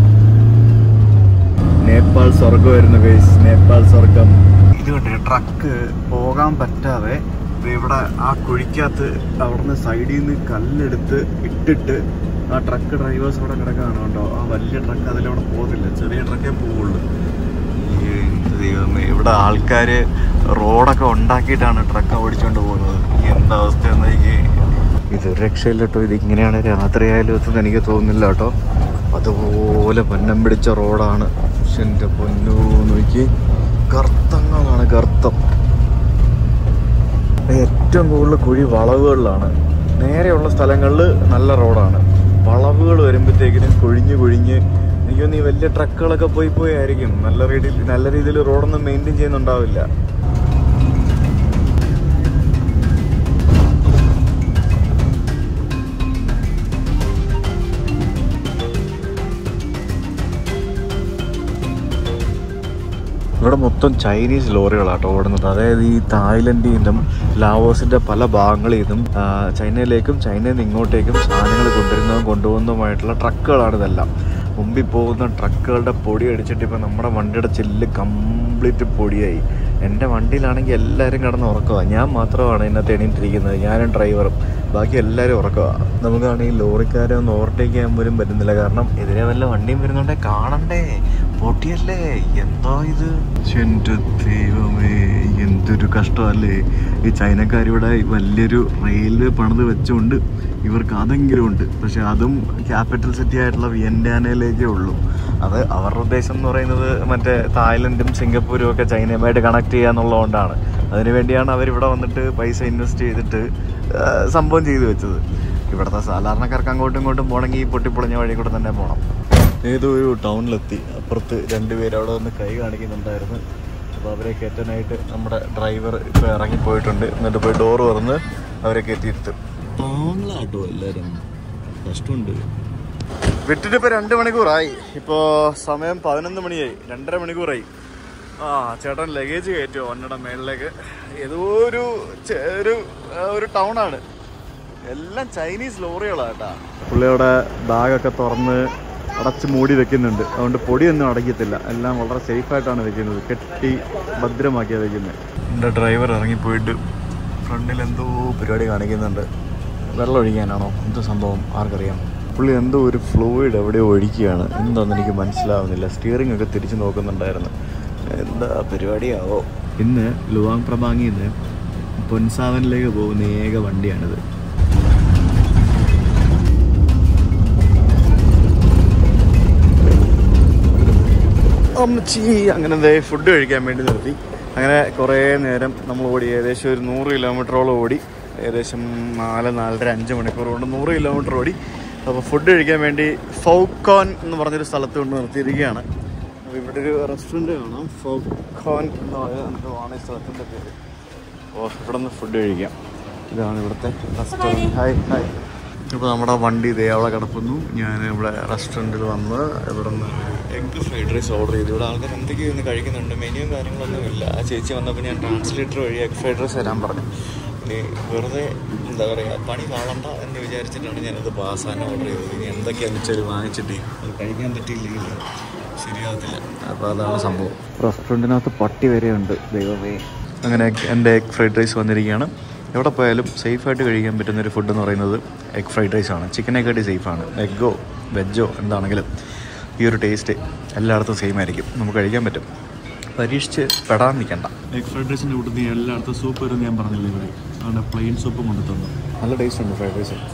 നേപ്പാൾ സ്വർഗമായിരുന്നു ഗൈസ് നേപ്പാൾ സ്വർഗം ഇത് കണ്ടില്ല ട്രക്ക് പോകാൻ പറ്റാതെ ദേ ഇവിടെ ആ കുഴിക്കകത്ത് അവിടുന്ന് സൈഡിൽ നിന്ന് കല്ലെടുത്ത് ഇട്ടിട്ട് ആ ട്രക്ക് ഡ്രൈവേഴ്സ് അവിടെ കിടക്കുകയാണ് കേട്ടോ ആ വലിയ ട്രക്ക് അതിലവിടെ പോകുന്നില്ല ചെറിയ ട്രക്കേ പോവുള്ളൂ എന്ത് ദൈവമേ ഇവിടെ ആൾക്കാർ റോഡൊക്കെ ഉണ്ടാക്കിയിട്ടാണ് ട്രക്ക് ഓടിച്ചുകൊണ്ട് പോകുന്നത് എന്താ അവസ്ഥ എന്നേക്ക് ഇത് രക്ഷയില്ല കേട്ടോ ഇത് ഇങ്ങനെയാണ് രാത്രി ആയാലും എത്തുന്നത് എനിക്ക് തോന്നുന്നില്ല കേട്ടോ അതുപോലെ പൊന്നം പിടിച്ച റോഡാണ് പക്ഷെ എൻ്റെ പൊന്നു നോക്കി ഗർത്തങ്ങളാണ് ഗർത്തം ഏറ്റവും കൂടുതൽ കുഴി വളവുകളിലാണ് നേരെയുള്ള സ്ഥലങ്ങളിൽ നല്ല റോഡാണ് വളവുകൾ വരുമ്പോഴത്തേക്കിനും കുഴിഞ്ഞ് കുഴിഞ്ഞ് എനിക്ക് തോന്നുന്നു ഈ വലിയ ട്രക്കുകളൊക്കെ പോയി പോയി ആയിരിക്കും നല്ല രീതിയിൽ നല്ല രീതിയിൽ റോഡൊന്നും മെയിൻറ്റെയിൻ ചെയ്യുന്നുണ്ടാവില്ല ഇവിടെ മൊത്തം ചൈനീസ് ലോറികളാട്ടോ ഓടുന്നത് അതായത് ഈ തായ്ലൻഡിൽ നിന്നും ലാവോസിന്റെ പല ഭാഗങ്ങളിൽ നിന്നും ആ, ചൈനയിലേക്കും ചൈനയിൽ നിന്ന് ഇങ്ങോട്ടേക്കും സാധനങ്ങൾ കൊണ്ടുവരുന്നതും കൊണ്ടുപോകുന്നതുമായിട്ടുള്ള ട്രക്കുകളാണ് ഇതെല്ലാം മുമ്പിൽ പോകുന്ന ട്രക്കുകളുടെ പൊടി അടിച്ചിട്ട് ഇപ്പം നമ്മുടെ വണ്ടിയുടെ ചില്ല് കംപ്ലീറ്റ് പൊടിയായി എൻ്റെ വണ്ടിയിലാണെങ്കിൽ എല്ലാവരും കിടന്ന് ഉറക്കമാണ് ഞാൻ മാത്രമാണ് ഇതിനകത്ത് എണീറ്റിരിക്കുന്നത് ഞാനും ഡ്രൈവറും ബാക്കി എല്ലാവരും ഉറക്കമാണ് നമുക്കാണെങ്കിൽ ലോറിക്കാരെ ഒന്ന് ഓവർടേക്ക് ചെയ്യാൻ പോലും പറ്റുന്നില്ല കാരണം എതിരെ വല്ല വണ്ടിയും വരുന്നുണ്ടെ കാണണ്ടേ പൊട്ടിയല്ലേ എന്താ ഇത് എൻ്റെ ദൈവമേ എന്തൊരു കഷ്ടമല്ലേ ഈ ചൈനക്കാരിവിടെ വലിയൊരു റെയിൽവേ പണിത് വെച്ചുകൊണ്ട് ഇവർക്ക് അതെങ്കിലും ഉണ്ട് പക്ഷെ അതും ക്യാപിറ്റൽ സിറ്റി ആയിട്ടുള്ള വിയൻഡാനയിലേക്കേ ഉള്ളൂ അത് അവരുടെ ഉദ്ദേശം എന്ന് പറയുന്നത് മറ്റേ തായ്ലൻഡും സിംഗപ്പൂരും ഒക്കെ ചൈനയുമായിട്ട് കണക്ട് ചെയ്യുക എന്നുള്ളതുകൊണ്ടാണ് അതിനുവേണ്ടിയാണ് അവരിവിടെ വന്നിട്ട് പൈസ ഇൻവെസ്റ്റ് ചെയ്തിട്ട് ആ, സംഭവം ചെയ്തു വെച്ചത് ഇവിടുത്തെ സാധാരണക്കാർക്ക് അങ്ങോട്ടും ഇങ്ങോട്ടും പോകണമെങ്കിൽ ഈ പൊട്ടിപ്പൊളിഞ്ഞ വഴി കൂടെ തന്നെ പോകണം ഏതോ ഒരു ടൗണിലെത്തി അപ്പുറത്ത് രണ്ടുപേര് അവിടെ വന്ന് കൈ കാണിക്കുന്നുണ്ടായിരുന്നു അപ്പോൾ അവരെ കയറ്റാനായിട്ട് നമ്മുടെ ഡ്രൈവർ ഇപ്പോൾ ഇറങ്ങിപ്പോയിട്ടുണ്ട് എന്നിട്ട് പോയി ഡോറ് തുറന്ന് അവരെ കയറ്റിയിരുത്തും ആങ്ങളാട്ടോ എല്ലാരും കഷ്ടമുണ്ട് വിട്ടിട്ട് ഇപ്പോൾ രണ്ട് മണിക്കൂറായി ഇപ്പോൾ സമയം പതിനൊന്ന് മണിയായി രണ്ടര മണിക്കൂറായി ആ ചേട്ടൻ ലഗേജ് കയറ്റുമോ വണ്ണട മേളിലേക്ക് ഏതോ ഒരു ചെ- ഒരു ആ, ഒരു ടൗണാണ് എല്ലാം ചൈനീസ് ലോറികളാണ് കേട്ടാ പുള്ളിയുടെ ബാഗൊക്കെ തുറന്ന് അടച്ച് മൂടി വെക്കുന്നുണ്ട് അതുകൊണ്ട് പൊടിയൊന്നും അടയ്ക്കത്തില്ല എല്ലാം വളരെ സേഫായിട്ടാണ് വെക്കുന്നത് കെട്ടി ഭദ്രമാക്കിയാണ് വെക്കുന്നത് എൻ്റെ ഡ്രൈവർ ഇറങ്ങിപ്പോയിട്ട് ഫ്രണ്ടിൽ എന്തോ പരിപാടി കാണിക്കുന്നുണ്ട് വെള്ളം ഒഴിക്കാനാണോ എന്ത് സംഭവം ആർക്കറിയാം പുള്ളി എന്തോ ഒരു ഫ്ലൂയിഡ് എവിടെയോ ഒഴിക്കുകയാണ് എന്താണെന്ന് എനിക്ക് മനസ്സിലാവുന്നില്ല സ്റ്റിയറിംഗ് ഒക്കെ തിരിച്ച് നോക്കുന്നുണ്ടായിരുന്നു എന്താ പരിപാടിയാവോ ഇന്ന് ലുവാങ് പ്രഭാങ്ങിൽ നിന്ന് പൊൻസാവനിലേക്ക് പോകുന്ന ഏക വണ്ടിയാണിത് അമ്മച്ചി അങ്ങനെ ദേ ഫുഡ് കഴിക്കാൻ വേണ്ടി നിർത്തി അങ്ങനെ കുറേ നേരം നമ്മൾ ഓടി ഏകദേശം ഒരു നൂറ് കിലോമീറ്ററോളം ഓടി ഏകദേശം നാല് നാലര അഞ്ച് മണിക്കൂർ കൊണ്ട് നൂറ് കിലോമീറ്റർ ഓടി അപ്പോൾ ഫുഡ് കഴിക്കാൻ വേണ്ടി ഫൗക്കോൻ എന്ന് പറഞ്ഞൊരു സ്ഥലത്ത് കൊണ്ട് നിർത്തിയിരിക്കുകയാണ് അപ്പോൾ ഇവിടെ ഒരു റെസ്റ്റോറൻറ്റ് കാണാം ഫൗക്കോൻ എന്ന് പറയുന്ന ഈ സ്ഥലത്തിൻ്റെ പേര് അപ്പോൾ ഇവിടെ നിന്ന് ഫുഡ് കഴിക്കാം ഇതാണ് ഇവിടുത്തെ റെസ്റ്റോറൻറ്റ് ഹായ് ഹായ് ഇപ്പോൾ നമ്മുടെ വണ്ടി ഇതേ അവിടെ കിടക്കുന്നു ഞാൻ ഇവിടെ റെസ്റ്റോറൻറ്റിൽ വന്ന് ഇവിടെ നിന്ന് എഗ് ഫ്രൈഡ് റൈസ് ഓർഡർ ചെയ്തു ഇവിടെ ആൾക്കാർ എന്തൊക്കെയോ ഒന്ന് കഴിക്കുന്നുണ്ട് മെനുവും കാര്യങ്ങളൊന്നും ഇല്ല ആ ചേച്ചി വന്നപ്പോൾ ഞാൻ ട്രാൻസ്ലേറ്റർ വഴി എഗ് ഫ്രൈഡ് റൈസ് തരാൻ പറഞ്ഞു ഇനി വെറുതെ എന്താ പറയുക പണി കാണണ്ട എന്ന് വിചാരിച്ചിട്ടാണ് ഞാനത് പാസാനം ഓർഡർ ചെയ്തത് ഇനി എന്തൊക്കെയാണെന്ന് വെച്ചാൽ വാങ്ങിച്ചിട്ട് അത് കഴിക്കാൻ പറ്റിയില്ലെങ്കിൽ ശരിയാകത്തില്ല അപ്പോൾ അതാണ് സംഭവം റെസ്റ്റോറൻറ്റിനകത്ത് പട്ടി വരെയുണ്ട് ദൈവമേ അങ്ങനെ എൻ്റെ എഗ് ഫ്രൈഡ് റൈസ് വന്നിരിക്കുകയാണ് എവിടെ പോയാലും സേഫായിട്ട് കഴിക്കാൻ പറ്റുന്ന ഒരു ഫുഡ് എന്ന് പറയുന്നത് എഗ് ഫ്രൈഡ് റൈസ് ആണ് ചിക്കനെക്കാട്ടി സേഫാണ് എഗ്ഗോ വെജോ എന്താണെങ്കിലും ഈ ഒരു ടേസ്റ്റ് എല്ലായിടത്തും സെയിം ആയിരിക്കും നമുക്ക് കഴിക്കാൻ പറ്റും പരീക്ഷിച്ച് പെടാൻ നിൽക്കണ്ട എഗ് ഫ്രൈഡ് റൈസിൻ്റെ കൂട്ടത്തിൽ എല്ലായിടത്തും സൂപ്പ് വരും ഞാൻ പറഞ്ഞില്ല ഇവിടെ അതുകൊണ്ട് പ്ലെയിൻ സൂപ്പും കൊണ്ട് തന്നു നല്ല ടേസ്റ്റ് ഉണ്ട് ഫ്രൈഡ് റൈസ്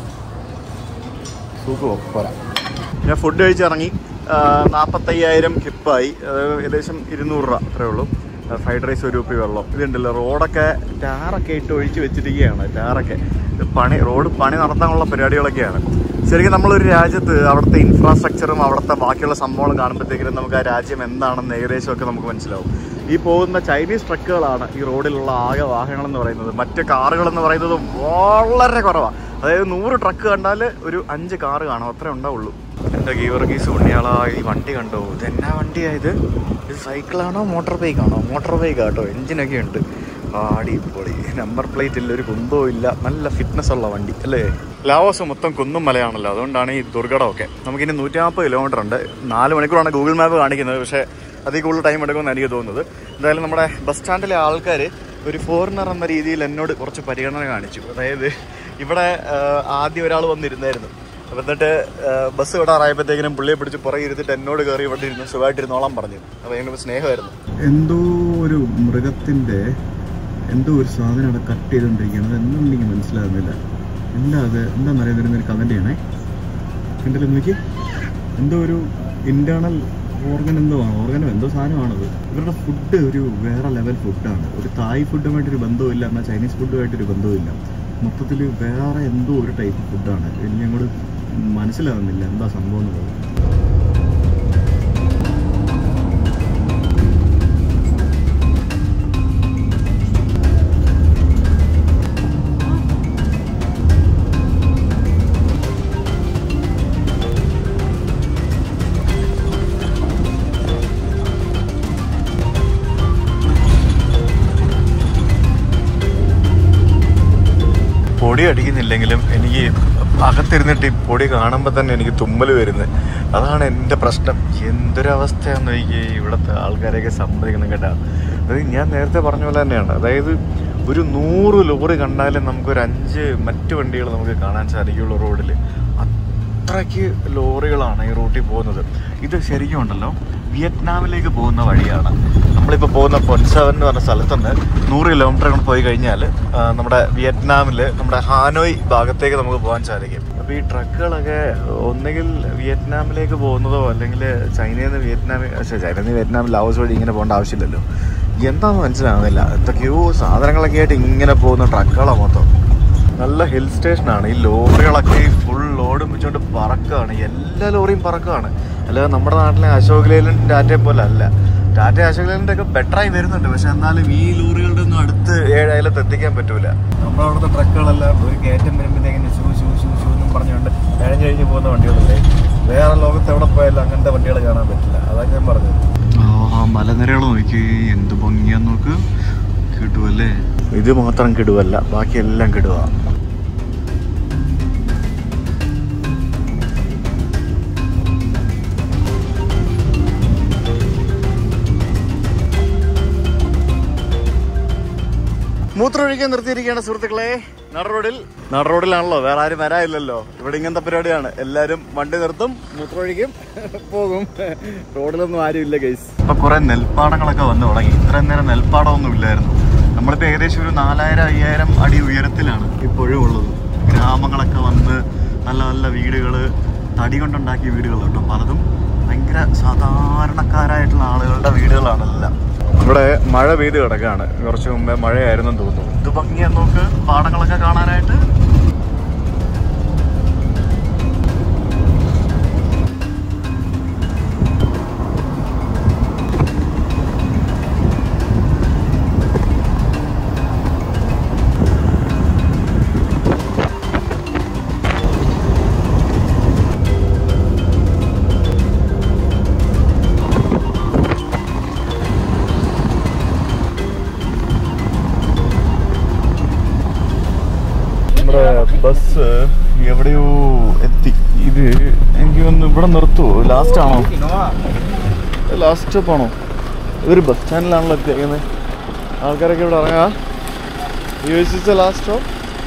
സൂപ്പ് പോരാ ഞാൻ ഫുഡ് കഴിച്ചിറങ്ങി നാൽപ്പത്തയ്യായിരം ഹിപ്പായി ഏകദേശം ഇരുന്നൂറ് രൂപ അത്രേ ഉള്ളൂ ഫ്രൈഡ് റൈസ് ഒരു കുപ്പി വെള്ളം ഇതുണ്ടല്ലോ റോഡൊക്കെ ടാറൊക്കെ ഇട്ട് ഒഴിച്ച് വെച്ചിരിക്കുകയാണ് ടാറൊക്കെ ഇത് പണി റോഡ് പണി നടത്താനുള്ള പരിപാടികളൊക്കെയാണ് ശരിക്കും നമ്മളൊരു രാജ്യത്ത് അവിടുത്തെ ഇൻഫ്രാസ്ട്രക്ചറും അവിടുത്തെ ബാക്കിയുള്ള സംഭവങ്ങളും കാണുമ്പോഴത്തേക്കും നമുക്ക് ആ രാജ്യം എന്താണെന്ന് ഏകദേശമൊക്കെ നമുക്ക് മനസ്സിലാവും ഈ പോകുന്ന ചൈനീസ് ട്രക്കുകളാണ് ഈ റോഡിലുള്ള ആകെ വാഹനങ്ങൾ എന്ന് പറയുന്നത് മറ്റ് കാറുകൾ എന്ന് പറയുന്നത് വളരെ കുറവാണ് അതായത് നൂറ് ട്രക്ക് കണ്ടാൽ ഒരു അഞ്ച് കാറ് കാണും അത്രേ ഉണ്ടാവുള്ളൂ എൻ്റെ ഗീവർഗീസ് ഉണ്ണിയാളാ ഈ വണ്ടി കണ്ടോ ഇത് എന്നാ വണ്ടിയാ ഇത് ഇത് സൈക്കിളാണോ മോട്ടോർ ബൈക്കാണോ മോട്ടോർ ബൈക്ക് ആട്ടോ എഞ്ചിനൊക്കെ ഉണ്ട് അടിപൊളി നമ്പർ പ്ലേറ്റ് ഇല്ല ഒരു കുന്തവും ഇല്ല നല്ല ഫിറ്റ്നസ് ഉള്ള വണ്ടി അല്ലേ ലാവോസ് മൊത്തം കുന്നും മലയാണല്ലോ അതുകൊണ്ടാണ് ഈ ദുർഘടമൊക്കെ നമുക്കിനി നൂറ്റി നാൽപ്പത് കിലോമീറ്റർ ഉണ്ട് നാല് മണിക്കൂറാണ് ഗൂഗിൾ മാപ്പ് കാണിക്കുന്നത് പക്ഷേ അതിൽ കൂടുതൽ ടൈം എടുക്കുമെന്ന് എനിക്ക് തോന്നുന്നത് എന്തായാലും നമ്മുടെ ബസ് സ്റ്റാൻഡിലെ ആൾക്കാർ ഒരു ഫോറിനർ എന്ന രീതിയിൽ എന്നോട് കുറച്ച് പരിഗണന കാണിച്ചു അതായത് ഇവിടെ ആ, ആദ്യം ഒരാൾ വന്നിരുന്നായിരുന്നു അപ്പം എന്നിട്ട് ആ, ബസ് വിടാറായപ്പോഴത്തേക്കിനും പുള്ളിയെ പിടിച്ച് പുറകെ ഇരുത്തിട്ട് എന്നോട് കയറി ഇവിടെ ഇരുന്ന് സുഖമായിട്ടിരുന്നോളാം പറഞ്ഞു അപ്പോൾ ഭയങ്കര സ്നേഹമായിരുന്നു എന്തോ ഒരു മൃഗത്തിൻ്റെ എന്തോ ഒരു സാധനം അവിടെ കട്ട് ചെയ്തുകൊണ്ടിരിക്കുകയാണ് അത് എന്തുകൊണ്ട് എനിക്ക് മനസ്സിലാകുന്നില്ല എന്താ അത് എന്താണെന്നറിയാൻ വരുന്ന ഒരു കമൻറ്റ് ചെയ്യണേ കണ്ടല്ലോ നോക്കി എന്തോ ഒരു ഇൻറ്റേർണൽ ഓർഗൻ എന്തോ ആണ് ഓർഗനോ എന്തോ സാധനമാണത് ഇവരുടെ ഫുഡ് ഒരു വേറെ ലെവൽ ഫുഡാണ് ഒരു തായ് ഫുഡുമായിട്ടൊരു ബന്ധവുമില്ല എന്നാൽ ചൈനീസ് ഫുഡുമായിട്ടൊരു ബന്ധവുമില്ല മൊത്തത്തിൽ വേറെ എന്തോ ഒരു ടൈപ്പ് ഫുഡാണ് എനിക്ക് അങ്ങോട്ട് മനസ്സിലാവുന്നില്ല എന്താ സംഭവം എന്നുള്ളത് പൊടി അടിക്കുന്നില്ലെങ്കിലും എനിക്ക് അകത്തിരുന്നിട്ട് ഈ പൊടി കാണുമ്പോൾ തന്നെ എനിക്ക് തുമ്മൽ വരുന്നത് അതാണ് എൻ്റെ പ്രശ്നം എന്തൊരവസ്ഥയാണെന്ന് എനിക്ക് ഇവിടുത്തെ ആൾക്കാരെയൊക്കെ സമ്മതിക്കണം കേട്ടാ അത് ഞാൻ നേരത്തെ പറഞ്ഞ പോലെ തന്നെയാണ് അതായത് ഒരു നൂറ് ലോറി കണ്ടാലും നമുക്കൊരു അഞ്ച് മറ്റു വണ്ടികൾ നമുക്ക് കാണാൻ സാധിക്കുള്ളൂ റോഡിൽ അത്രയ്ക്ക് ലോറികളാണ് ഈ റൂട്ടിൽ പോകുന്നത് ഇത് ശരിക്കും ഉണ്ടല്ലോ വിയറ്റ്നാമിലേക്ക് പോകുന്ന വഴിയാണ് നമ്മളിപ്പോൾ പോകുന്ന പൊൻസവൻ എന്ന് പറഞ്ഞ സ്ഥലത്തുനിന്ന് നൂറ് കിലോമീറ്റർ കൊണ്ട് പോയി കഴിഞ്ഞാൽ ആ, നമ്മുടെ വിയറ്റ്നാമിൽ നമ്മുടെ ഹാനോയ് ഭാഗത്തേക്ക് നമുക്ക് പോകാൻ സാധിക്കും അപ്പോൾ ഈ ട്രക്കുകളൊക്കെ ഒന്നുകിൽ വിയറ്റ്നാമിലേക്ക് പോകുന്നതോ അല്ലെങ്കിൽ ചൈനയിൽ നിന്ന് വിയറ്റ്നാമിൽ പക്ഷേ ചൈനയിൽ നിന്ന് വിയറ്റ്നാം ലാവോസ് വഴി ഇങ്ങനെ പോകേണ്ട ആവശ്യമില്ലല്ലോ എന്താണെന്ന് മനസ്സിലാവുന്നില്ല എന്തൊക്കെയോ സാധനങ്ങളൊക്കെ ആയിട്ട് ഇങ്ങനെ പോകുന്ന ട്രക്കുകളാണ് മൊത്തം നല്ല ഹിൽ സ്റ്റേഷനാണ് ഈ ലോറികളൊക്കെ ഈ ഫുൾ ലോഡും വെച്ചുകൊണ്ട് പറക്കുകയാണ് എല്ലാ ലോറിയും പറക്കുകയാണ് അല്ലാതെ നമ്മുടെ നാട്ടിലെ അശോക് ലേലൻ ടാറ്റയെ പോലെ അല്ല ടാറ്റ അശോക് ലേലൻ്റെ ഒക്കെ ബെറ്ററായി വരുന്നുണ്ട് പക്ഷെ എന്നാലും ഈ ലോറികളുടെ ഒന്നും അടുത്ത് ഏഴായാലത്ത് എത്തിക്കാൻ പറ്റൂല നമ്മുടെ അവിടുത്തെ ട്രക്കുകളെല്ലാം ഒരു കയറ്റം വരുമ്പോഴത്തേക്കിന് ഷൂ ഷൂ ഷൂ ഷൂ എന്നും പറഞ്ഞുകൊണ്ട് കഴിഞ്ഞ് കഴിഞ്ഞ് പോകുന്ന വണ്ടികളല്ലേ വേറെ ലോകത്ത് എവിടെ പോയാലും അങ്ങനത്തെ വണ്ടികൾ കാണാൻ പറ്റില്ല അതാണ് ഞാൻ പറഞ്ഞത് ആ മലനിരകൾ നോക്കി എന്ത് ഭംഗിയാന്ന് നോക്ക് കിടുവല്ലേ ഇത് മാത്രം കിടുവല്ല ബാക്കിയെല്ലാം കിടുക മൂത്രമൊഴിക്കാൻ നിർത്തിയിരിക്കുകയാണ് സുഹൃത്തുക്കളെ നട റോഡിൽ നട റോഡിലാണല്ലോ വേറെ ആരും വരാനില്ലല്ലോ ഇവിടെ ഇങ്ങനത്തെ പരിപാടിയാണ് എല്ലാരും വണ്ടി നിർത്തും മൂത്രമൊഴിക്കും പോകും റോഡിലൊന്നും ആരും ഇല്ല ഗൈസ് ഇപ്പൊ കുറെ നെൽപ്പാടങ്ങളൊക്കെ വന്നു തുടങ്ങി ഇത്രയും നേരം നെൽപ്പാടമൊന്നും ഇല്ലായിരുന്നു നമ്മളിപ്പോ ഏകദേശം ഒരു നാലായിരം അയ്യായിരം അടി ഉയരത്തിലാണ് ഇപ്പോഴും ഉള്ളത് ഗ്രാമങ്ങളൊക്കെ വന്ന് നല്ല നല്ല വീടുകള് തടി കൊണ്ടുണ്ടാക്കിയ വീടുകൾ കേട്ടോ പലതും ഭയങ്കര സാധാരണക്കാരായിട്ടുള്ള ആളുകളുടെ വീടുകളാണ് എല്ലാം ഇവിടെ മഴ പെയ്ത് കിടക്കാണ് കുറച്ച് മുമ്പേ മഴയായിരുന്നെന്ന് തോന്നുന്നു ഇത് ഭംഗിയാ നോക്ക് പാടങ്ങളൊക്കെ കാണാനായിട്ട് നമ്മുടെ ബസ് എവിടെയോ എത്തി ഇത് എനിക്ക് ഒന്ന് ഇവിടെ നിർത്തുവോ ലാസ്റ്റ് ആണോ ലാസ്റ്റ് സ്റ്റോപ്പ് ആണോ ഇതൊരു ബസ് സ്റ്റാൻഡിലാണല്ലോ എത്തിയേക്കുന്നത് ആൾക്കാരൊക്കെ ഇവിടെ ഇറങ്ങാ യോജിച്ച ലാസ്റ്റ് സ്റ്റോപ്പ്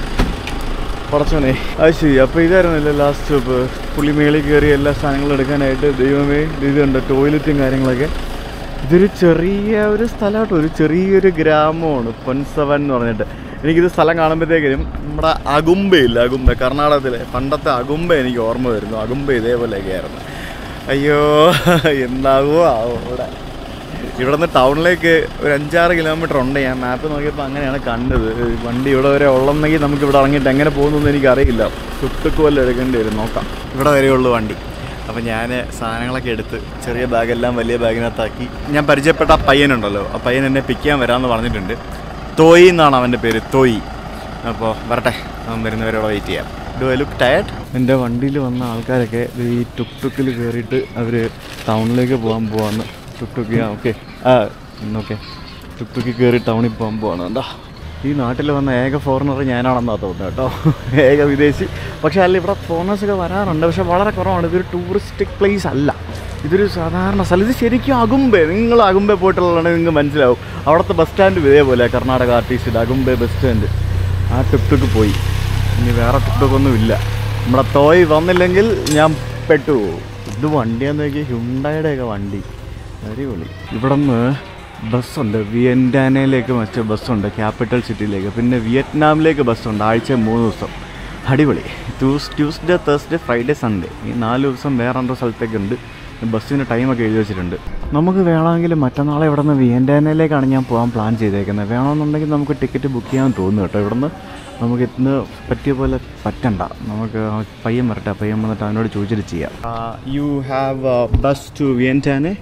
പറച്ചോനെ അത് ശരി അപ്പോൾ ഇതായിരുന്നല്ലേ ലാസ്റ്റ് സ്റ്റോപ്പ് പുള്ളി മേളിൽ കയറി എല്ലാ സാധനങ്ങളും എടുക്കാനായിട്ട് ദൈവമേ ഇത് കണ്ടോ ടോയ്ലറ്റും കാര്യങ്ങളൊക്കെ ഇതൊരു ചെറിയ ഒരു സ്ഥലമാട്ടോ ഒരു ചെറിയൊരു ഗ്രാമമാണ് പൊൻസവൻ എന്ന് പറഞ്ഞിട്ട് എനിക്കിത് സ്ഥലം കാണുമ്പോഴത്തേക്കും നമ്മുടെ അകുംബയില്ല അകുംബ കർണാടകത്തിലെ പണ്ടത്തെ അകുംബ എനിക്ക് ഓർമ്മ വരുന്നു അകുംബ ഇതേപോലെയൊക്കെ ആയിരുന്നു അയ്യോ എന്താകുമോ ആവോ ഇവിടെ ഇവിടെ നിന്ന് ടൗണിലേക്ക് ഒരു അഞ്ചാറ് കിലോമീറ്റർ ഉണ്ട് ഞാൻ മാപ്പ് നോക്കിയപ്പോൾ അങ്ങനെയാണ് കണ്ടത് വണ്ടി ഇവിടെ വരെ ഉള്ളെന്നെങ്കിൽ നമുക്ക് ഇവിടെ ഇറങ്ങിയിട്ട് എങ്ങനെ പോകുന്നു എനിക്കറിയില്ല ടുക്ക് വല്ല എടുക്കേണ്ടി വരും നോക്കാം ഇവിടെ വരെയുള്ളൂ വണ്ടി അപ്പോൾ ഞാൻ സാധനങ്ങളൊക്കെ എടുത്ത് ചെറിയ ബാഗെല്ലാം വലിയ ബാഗിനകത്താക്കി ഞാൻ പരിചയപ്പെട്ട ആ പയ്യനുണ്ടല്ലോ ആ പയ്യൻ എന്നെ പിക്ക് ചെയ്യാൻ വരാമെന്ന് പറഞ്ഞിട്ടുണ്ട് തോയി എന്നാണ് അവൻ്റെ പേര് തോയി അപ്പോൾ വരട്ടെ അവൻ വരുന്നവരെ അവിടെ വെയിറ്റ് ചെയ്യാം ഡു ഐ ലുക്ക് ടയർഡ് എൻ്റെ വണ്ടിയിൽ വന്ന ആൾക്കാരൊക്കെ ഇത് ഈ ടുക് ടുക്കിൽ കയറിയിട്ട് അവർ ടൗണിലേക്ക് പോകാൻ പോവാന്ന് ടുക് ടുക്ക് ആ ഓക്കെ ആ ഓക്കെ ടുക് ടുക്കിൽ കയറി ടൗണിൽ പോകാൻ പോവാണ് എന്താ ഈ നാട്ടിൽ വന്ന ഏക ഫോറിനർ ഞാനാണെന്നാ തോന്നുന്നത് കേട്ടോ ഏക വിദേശി പക്ഷേ അല്ല ഇവിടെ ഫോറിനേഴ്സൊക്കെ വരാറുണ്ട് പക്ഷേ വളരെ കുറവാണ് ഇതൊരു ടൂറിസ്റ്റിക് പ്ലേസ് അല്ല ഇതൊരു സാധാരണ സ്ഥലം ഇത് ശരിക്കും അകുംബെ നിങ്ങൾ അകുംബെ പോയിട്ടുള്ളതാണെങ്കിൽ നിങ്ങൾക്ക് മനസ്സിലാവും അവിടുത്തെ ബസ് സ്റ്റാൻഡ് ഇതേപോലെ Karnataka artist Agumbe bus stand ആ ടുക് ടുക്ക് പോയി ഇനി വേറെ ടുക് ടുക്ക് ഒന്നും ഇല്ല നമ്മുടെ തോയ് വന്നില്ലെങ്കിൽ ഞാൻ പെട്ടു ഇത് വണ്ടിയാന്ന് നോക്കി ഹുണ്ടായുടെയൊക്കെ വണ്ടി അടിപൊളി ഇവിടെ നിന്ന് ബസ്സുണ്ട് വിയൻറ്റാനയിലേക്ക് മറ്റേ ബസ്സുണ്ട് ക്യാപിറ്റൽ സിറ്റിയിലേക്ക് പിന്നെ വിയറ്റ്നാമിലേക്ക് ബസ്സുണ്ട് ആഴ്ച മൂന്ന് ദിവസം അടിപൊളി Tues Tuesday Thursday Friday Sunday ഈ നാല് ദിവസം വേറെ എന്തോ സ്ഥലത്തേക്കുണ്ട് ബസ്സിന് ടൈമൊക്കെ എഴുതി വെച്ചിട്ടുണ്ട് നമുക്ക് വേണമെങ്കിൽ മറ്റന്നാളെ ഇവിടെ നിന്ന് വിയൻറ്റാനയിലേക്കാണ് ഞാൻ പോകാൻ പ്ലാൻ ചെയ്തേക്കുന്നത് വേണമെന്നുണ്ടെങ്കിൽ നമുക്ക് ടിക്കറ്റ് ബുക്ക് ചെയ്യാൻ തോന്നുന്നു കേട്ടോ ഇവിടെ നിന്ന് നമുക്ക് ഇന്ന് പറ്റിയ പോലെ പറ്റണ്ട നമുക്ക് ആ പയ്യൻ വരട്ടെ പയ്യൻ വന്നിട്ട് അവനോട് ചോദിച്ചിട്ട് ചെയ്യാം you have bus to Vientiane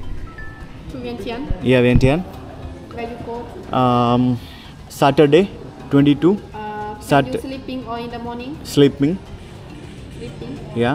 To Vientiane, yeah Vientiane where you go. Saturday twenty two Uh, when Sat- you sleeping or in the morning, sleeping sleeping. Yeah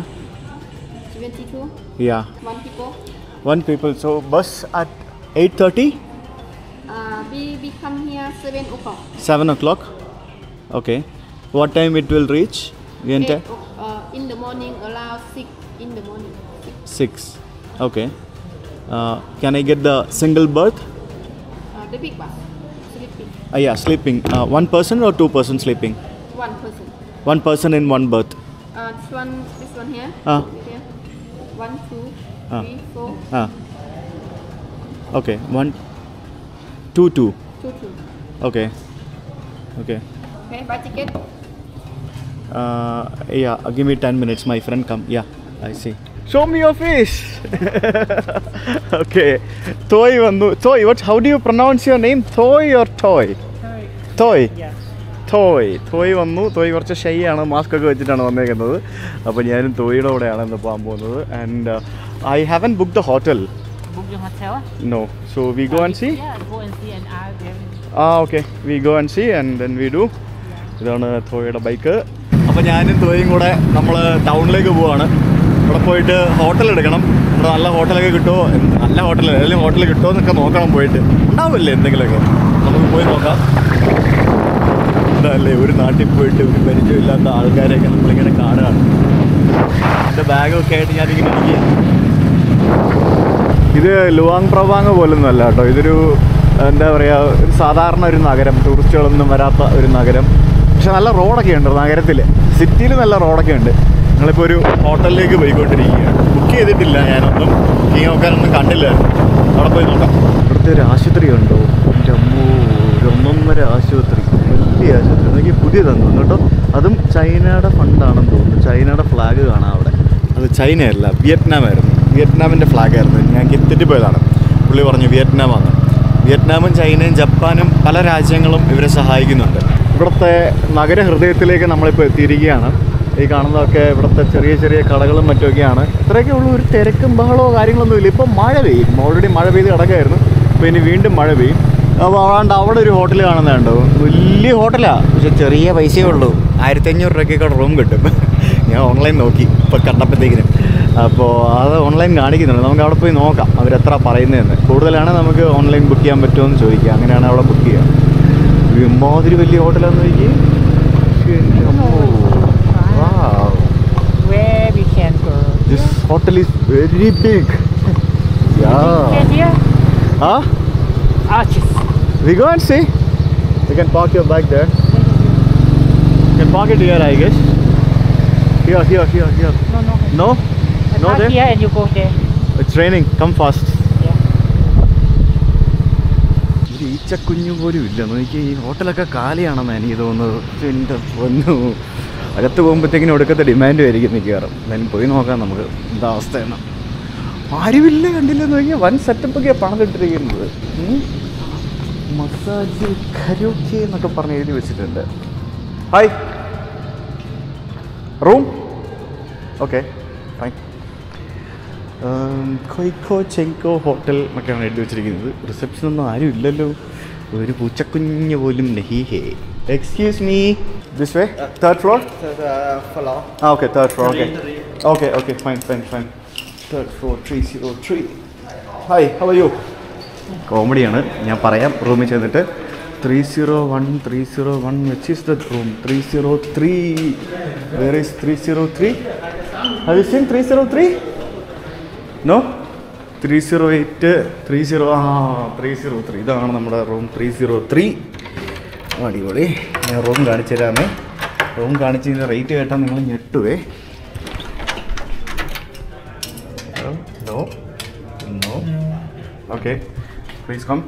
22, yeah one people. One people so bus at eight thirty Uh, we, we come here 7 o'clock. Seven o'clock okay what time it will reach Vientiane Eight o- uh, in the morning, around 6 in the morning. Six. Six okay can I get the single berth Uh, the big bus, sleeping. Yeah sleeping one person or two person sleeping One person. One person in one berth Uh, this one, this one here. Ah. Here. One, two, Ah. three, four, ah okay one two two two, two. Okay okay Okay, buy ticket. Yeah give me ten minutes my friend come yeah I see show me your face okay Thoy വന്നു Thoy what how do you pronounce your name Thoy or Toy Thoy Thoy Thoy വന്നു Thoy കുറച്ച് shy ആണ് mask ഒക്കെ വെച്ചിട്ടാണ് വന്നേക്കുന്നത് അപ്പോൾ ഞാനും തോയുടെ കൂടെയാണ് ഇന്ന് പോകാൻ പോകുന്നത് and I haven't book the hotel Book your hotel? ah? No so we go and see Yeah, go and see and ask them. Ah okay we go and see and then we do ഇതാണ് തോയയുടെ bike അപ്പോൾ ഞാനും തോയും കൂടെ നമ്മൾ ടൗണിലേക്ക് പോവാണ് ഇവിടെ പോയിട്ട് ഹോട്ടൽ എടുക്കണം ഇവിടെ നല്ല ഹോട്ടലൊക്കെ കിട്ടുമോ എന്ത് നല്ല ഹോട്ടൽ ഏതെങ്കിലും ഹോട്ടൽ കിട്ടുമോ എന്നൊക്കെ നോക്കണം പോയിട്ട് ഉണ്ടാവില്ലേ എന്തെങ്കിലുമൊക്കെ നമുക്ക് പോയി നോക്കാം ഇതല്ലേ ഒരു നാട്ടിൽ പോയിട്ട് ഒരു പരിചയമില്ലാത്ത ആൾക്കാരെയൊക്കെ നമ്മളിങ്ങനെ കാണുകയാണ് എൻ്റെ ബാഗൊക്കെ ആയിട്ട് ഞാനിങ്ങനെ ഇരിക്കുക ഇത് ലുവാങ് പ്രവാങ് പോലൊന്നും അല്ല കേട്ടോ ഇതൊരു എന്താ പറയുക ഒരു സാധാരണ ഒരു നഗരം ടൂറിസ്റ്റുകളൊന്നും വരാത്ത ഒരു നഗരം പക്ഷെ നല്ല റോഡൊക്കെ ഉണ്ട് നഗരത്തിൽ സിറ്റിയിൽ നല്ല റോഡൊക്കെ ഉണ്ട് ഞങ്ങളിപ്പോൾ ഒരു ഹോട്ടലിലേക്ക് പോയിക്കൊണ്ടിരിക്കുകയാണ് ബുക്ക് ചെയ്തിട്ടില്ല ഞാനൊന്നും ബുക്കിംഗ് നോക്കാനൊന്നും കണ്ടില്ല അവിടെ പോയി നോക്കാം ഇവിടുത്തെ ഒരു ആശുപത്രി ഉണ്ടോ എൻ്റെ അമ്മോ ഒരു ഒന്നൊന്നര ആശുപത്രി വലിയ ആശുപത്രി എനിക്ക് പുതിയതാന്ന് തോന്നുന്നു കേട്ടോ അതും ചൈനയുടെ ഫണ്ടാണെന്ന് തോന്നുന്നു ചൈനയുടെ ഫ്ലാഗ് കാണാം അവിടെ അത് ചൈനയല്ല വിയറ്റ്നാം ആയിരുന്നു വിയറ്റ്നാമിൻ്റെ ഫ്ലാഗ് ആയിരുന്നു ഞാൻ തെറ്റിപ്പോയതാണ് പുള്ളി പറഞ്ഞു വിയറ്റ്നാമാണ് വിയറ്റ്നാമും ചൈനയും ജപ്പാനും പല രാജ്യങ്ങളും ഇവരെ സഹായിക്കുന്നുണ്ട് ഇവിടുത്തെ നഗരഹൃദയത്തിലേക്ക് നമ്മളിപ്പോൾ എത്തിയിരിക്കുകയാണ് ഈ കാണുന്നതൊക്കെ ഇവിടുത്തെ ചെറിയ ചെറിയ കടകളും മറ്റുമൊക്കെയാണ് ഇത്രയൊക്കെ ഉള്ളൂ ഒരു തിരക്കും ബഹളമോ കാര്യങ്ങളൊന്നും ഇല്ല ഇപ്പം മഴ പെയ്യും ഓൾറെഡി മഴ പെയ്ത് കിടക്കായിരുന്നു അപ്പോൾ ഇനി വീണ്ടും മഴ പെയ്യും അപ്പോൾ അതാണ്ട് അവിടെ ഒരു ഹോട്ടൽ കാണുന്നുണ്ടോ വലിയ ഹോട്ടലാണ് പക്ഷെ ചെറിയ പൈസയേ ഉള്ളൂ ആയിരത്തി അഞ്ഞൂറ് രൂപയ്ക്കൊക്കെ റൂം കിട്ടും ഞാൻ ഓൺലൈൻ നോക്കി ഇപ്പോൾ കണ്ടപ്പോഴത്തേക്കിനും അപ്പോൾ അത് ഓൺലൈൻ കാണിക്കുന്നുണ്ട് നമുക്ക് അവിടെ പോയി നോക്കാം അവരെത്ര പറയുന്നതെന്ന് കൂടുതലാണ് നമുക്ക് ഓൺലൈൻ ബുക്ക് ചെയ്യാൻ പറ്റുമോ എന്ന് ചോദിക്കുക അങ്ങനെയാണ് അവിടെ ബുക്ക് ചെയ്യുക ഇമ്മാതിരി വലിയ ഹോട്ടലാന്ന് നോക്കി Where we can go? This hotel is very big Can here? ആ Arches. We go and see. You can park your bike there. You can park it here, I guess. Here, here, here, here. No, no. No? I No park there? here and you go there. It's raining. Come fast. Yeah. ഒരു ഈച്ചക്കുഞ്ഞു പോലും ഇല്ല നോക്കി ഈ ഹോട്ടലൊക്കെ കാലിയാണെന്ന് എനിക്ക് തോന്നുന്നത് എൻ്റെ പൊന്നു അകത്ത് പോകുമ്പോഴത്തേക്കിനും ഒടുക്കത്തെ ഡിമാൻഡ് ആയിരിക്കും മിക്കവാറും എന്തായാലും പോയി നോക്കാം നമുക്ക് എന്താ അവസ്ഥയെന്ന് ആരുമില്ല കണ്ടില്ല നോക്കിയാൽ വൻ സെറ്റപ്പൊക്കെയാണ് പണിതിട്ടിരിക്കുന്നത് ഉം. മസാജ് കരോക്കെ എന്നൊക്കെ പറഞ്ഞ് എഴുതി വെച്ചിട്ടുണ്ട് ഹായ് റൂം ഓക്കെ ഫൈൻ കൊയ്ക്കോ ചെങ്കോ ഹോട്ടൽ എന്നൊക്കെയാണ് എഴുതി വെച്ചിരിക്കുന്നത് റിസപ്ഷനൊന്നും ആരും ഇല്ലല്ലോ ഒരു പൂച്ചക്കുഞ്ഞ് പോലും നഹി ഹേ excuse me this way third floor ah okay third floor okay okay okay fine fine fine third floor three zero three hi how you കോമഡിയാണ് ഞാൻ പറയാം റൂമിൽ ചെന്നിട്ട് three zero one three zero one which is the room three zero three where is three zero three അത് scene three zero three no three zero eight three zero ah three zero three ഇതാണ് നമ്മുടെ room three zero three അടിപൊളി ഞാൻ room കാണിച്ചു തരാമേ room കാണിച്ച് കഴിഞ്ഞാൽ rate കേട്ടാൽ നിങ്ങൾ ഞെട്ടുവേ no no okay please come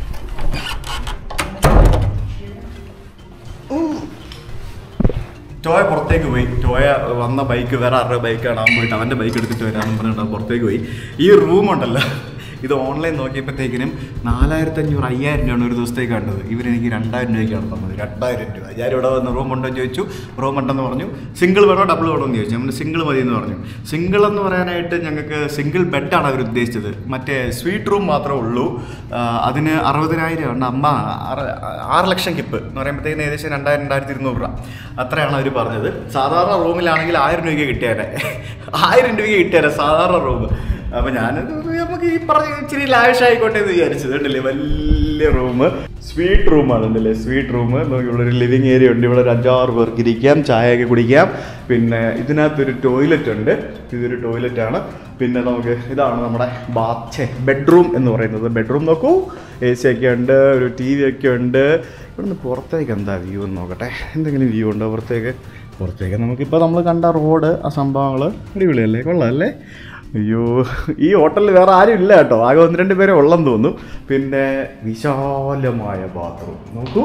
Toya പുറത്തേക്ക് പോയി ടോയ വന്ന ബൈക്ക് വേറെ ആരുടെ ബൈക്കാണ് അവൻ പോയിട്ട് അവൻ്റെ ബൈക്ക് എടുത്തിട്ട് വരാമെന്ന് പറഞ്ഞിട്ട് അവൻ പുറത്തേക്ക് പോയി ഈ റൂം ഉണ്ടല്ലോ ഇത് ഓൺലൈൻ നോക്കിയപ്പോഴത്തേക്കിനും നാലായിരത്തി അഞ്ഞൂറ് അയ്യായിരം രൂപയാണ് ഒരു ദിവസത്തേക്ക് കണ്ടത് ഇവരെനിക്ക് രണ്ടായിരം രൂപയ്ക്കാണ് തന്നത് രണ്ടായിരം രൂപ ഞാൻ ഇവിടെ വന്ന് റൂം ഉണ്ടോ എന്ന് ചോദിച്ചു റൂം ഉണ്ടെന്ന് പറഞ്ഞു സിംഗിൾ വേണോ ഡബിൾ വേണോ എന്ന് ചോദിച്ചു നമ്മൾ സിംഗിൾ മതി എന്ന് പറഞ്ഞു സിംഗിൾ എന്ന് പറയാനായിട്ട് ഞങ്ങൾക്ക് സിംഗിൾ ബെഡാണ് അവർ ഉദ്ദേശിച്ചത് മറ്റേ സ്വീറ്റ് റൂം മാത്രമേ ഉള്ളൂ ആ, അതിന് അറുപതിനായിരം ഉണ്ട് അമ്മ ആറ് ആറ് ലക്ഷം കിപ്പ് എന്ന് പറയുമ്പോഴത്തേക്കിന് ഏകദേശം രണ്ടായിരം രണ്ടായിരത്തി ഇരുന്നൂറ് രൂപ അത്രയാണ് അവർ പറഞ്ഞത് സാധാരണ റൂമിലാണെങ്കിൽ ആയിരം രൂപയ്ക്ക് കിട്ടിയേനെ ആയിരം രൂപയ്ക്ക് കിട്ടിയേനെ സാധാരണ റൂം അപ്പം ഞാനത് നമുക്ക് ഈ പറഞ്ഞ ഇച്ചിരി ലാവിഷ് ആയിക്കോട്ടെ എന്ന് വിചാരിച്ചത് കണ്ടില്ലേ വലിയ റൂം സ്വീറ്റ് റൂമാണ് ഉണ്ടല്ലേ സ്വീറ്റ് റൂം ഇവിടെ ഒരു ലിവിങ് ഏരിയ ഉണ്ട് ഇവിടെ ഒരു അഞ്ചാറ് പേർക്ക് ഇരിക്കാം ചായയൊക്കെ കുടിക്കാം പിന്നെ ഇതിനകത്തൊരു ടോയ്ലറ്റ് ഉണ്ട് ഇതൊരു ടോയ്ലറ്റ് ആണ് പിന്നെ നമുക്ക് ഇതാണ് നമ്മുടെ ബാത്ത് ബെഡ്റൂം എന്ന് പറയുന്നത് ബെഡ്റൂം നോക്കൂ എ സി ഒക്കെ ഉണ്ട് ഒരു ടി വി ഒക്കെ ഉണ്ട് ഇവിടുന്ന് പുറത്തേക്ക് എന്താ വ്യൂ എന്ന് നോക്കട്ടെ എന്തെങ്കിലും വ്യൂ ഉണ്ടോ പുറത്തേക്ക് പുറത്തേക്ക് നമുക്കിപ്പോൾ നമ്മൾ കണ്ട റോഡ് ആ സംഭവങ്ങൾ അടിപൊളിയല്ലേ കൊള്ളാമല്ലേ അയ്യോ ഈ ഹോട്ടലിൽ വേറെ ആരും ഇല്ല കേട്ടോ ആകെ ഒന്ന് രണ്ട് പേരെ ഉള്ളെന്ന് തോന്നുന്നു പിന്നെ വിശാലമായ ബാത്റൂം നോക്കൂ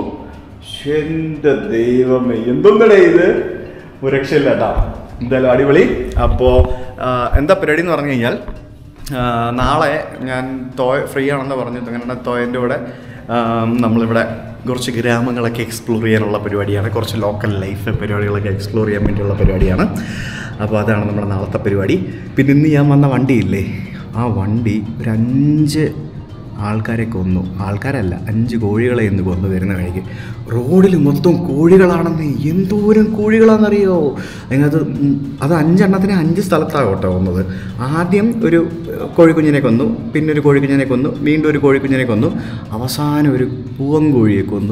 എൻ്റെ ദൈവമേ എന്തൊന്നടേ ഇത് ഒരു രക്ഷയില്ല കേട്ടോ എന്തായാലും അടിപൊളി അപ്പോൾ എന്താ പരിപാടി എന്ന് പറഞ്ഞു കഴിഞ്ഞാൽ ആ, നാളെ ഞാൻ തോയ ഫ്രീ ആണെന്ന് പറഞ്ഞു അങ്ങനെ തോയൻ്റെ കൂടെ ആ, നമ്മളിവിടെ കുറച്ച് ഗ്രാമങ്ങളൊക്കെ എക്സ്പ്ലോർ ചെയ്യാനുള്ള പരിപാടിയാണ് കുറച്ച് ലോക്കൽ ലൈഫ് പരിപാടികളൊക്കെ എക്സ്പ്ലോർ ചെയ്യാൻ വേണ്ടിയുള്ള പരിപാടിയാണ് അപ്പോൾ അതാണ് നമ്മുടെ നാളത്തെ പരിപാടി പിന്നെ ഇന്ന് ഞാൻ വന്ന വണ്ടിയില്ലേ ആ വണ്ടി ഒരു അഞ്ച് ആൾക്കാരെ കൊന്നു ആൾക്കാരല്ല അഞ്ച് കോഴികളെ ഇന്ന് കൊന്നു വരുന്ന വഴിക്ക് റോഡിൽ മൊത്തം കോഴികളാണെന്ന് എന്തോരം കോഴികളാണെന്നറിയോ അതിനകത്ത് ഉം, അത് അഞ്ചെണ്ണത്തിന് അഞ്ച് സ്ഥലത്താണ് കേട്ടോ കൊന്നത് ആദ്യം ഒരു കോഴിക്കുഞ്ഞിനെ കൊന്നു പിന്നെ ഒരു കോഴിക്കുഞ്ഞിനെ കൊന്നു വീണ്ടും ഒരു കോഴിക്കുഞ്ഞിനെ കൊന്നു അവസാനം ഒരു പൂവൻ കോഴിയെ കൊന്നു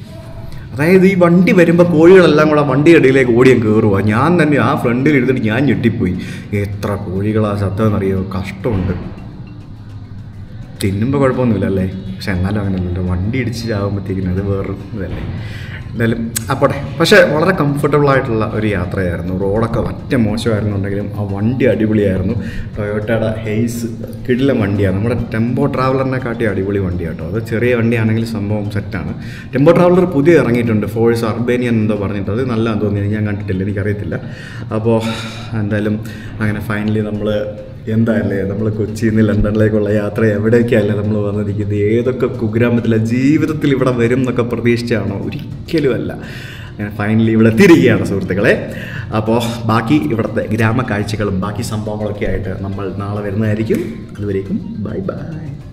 അതായത് ഈ വണ്ടി വരുമ്പോൾ കോഴികളെല്ലാം കൂടെ വണ്ടിയുടെ ഇടയിലേക്ക് ഓടിയും കയറുക ഞാൻ തന്നെ ആ ഫ്രണ്ടിൽ ഇരുന്നിട്ട് ഞാൻ ഞെട്ടിപ്പോയി എത്ര കോഴികളാ ചത്തതെന്നറിയോ കഷ്ടമുണ്ട് തിന്നുമ്പോൾ കുഴപ്പമൊന്നുമില്ല അല്ലേ പക്ഷെ എന്നാലും അങ്ങനെയല്ലല്ലോ വണ്ടി ഇടിച്ച് ചാകുമ്പോഴത്തേക്കിനും അത് വേറൊരു ഇതല്ലേ എന്തായാലും അപ്പോട്ടെ പക്ഷേ വളരെ കംഫർട്ടബിൾ ആയിട്ടുള്ള ഒരു യാത്രയായിരുന്നു റോഡൊക്കെ ഒറ്റ മോശമായിരുന്നുണ്ടെങ്കിലും ആ വണ്ടി അടിപൊളിയായിരുന്നു ടൊയോട്ടയുടെ ഹെയ്സ് കിടിലം വണ്ടിയാണ് നമ്മുടെ ടെമ്പോ ട്രാവലറിനെ കാട്ടി അടിപൊളി വണ്ടിയാണ് കേട്ടോ അത് ചെറിയ വണ്ടിയാണെങ്കിൽ സംഭവം സെറ്റാണ് ടെമ്പോ ട്രാവലർ പുതിയ ഇറങ്ങിയിട്ടുണ്ട് ഫോഴ്സ് അർബേനിയൻ എന്തോ പറഞ്ഞിട്ട് അത് നല്ലതാണെന്ന് തോന്നി ഞാൻ കണ്ടിട്ടില്ല എനിക്കറിയത്തില്ല അപ്പോൾ എന്തായാലും അങ്ങനെ ഫൈനലി നമ്മൾ എന്തായല്ലേ നമ്മൾ കൊച്ചിയിൽ നിന്ന് ലണ്ടനിലേക്കുള്ള യാത്ര എവിടേക്കല്ലേ നമ്മൾ വന്നിരിക്കുന്നത് ഏതൊക്കെ കുഗ്രാമത്തിലെ ജീവിതത്തിൽ ഇവിടെ വരും എന്നൊക്കെ പ്രതീക്ഷിച്ചാണോ ഒരിക്കലും അല്ല അങ്ങനെ ഫൈനലി ഇവിടെ എത്തിയിരിക്കുകയാണ് സുഹൃത്തുക്കളെ അപ്പോൾ ബാക്കി ഇവിടുത്തെ ഗ്രാമ കാഴ്ചകളും ബാക്കി സംഭവങ്ങളൊക്കെ ആയിട്ട് നമ്മൾ നാളെ വരുന്നതായിരിക്കും അതുവരേക്കും ബൈ ബൈ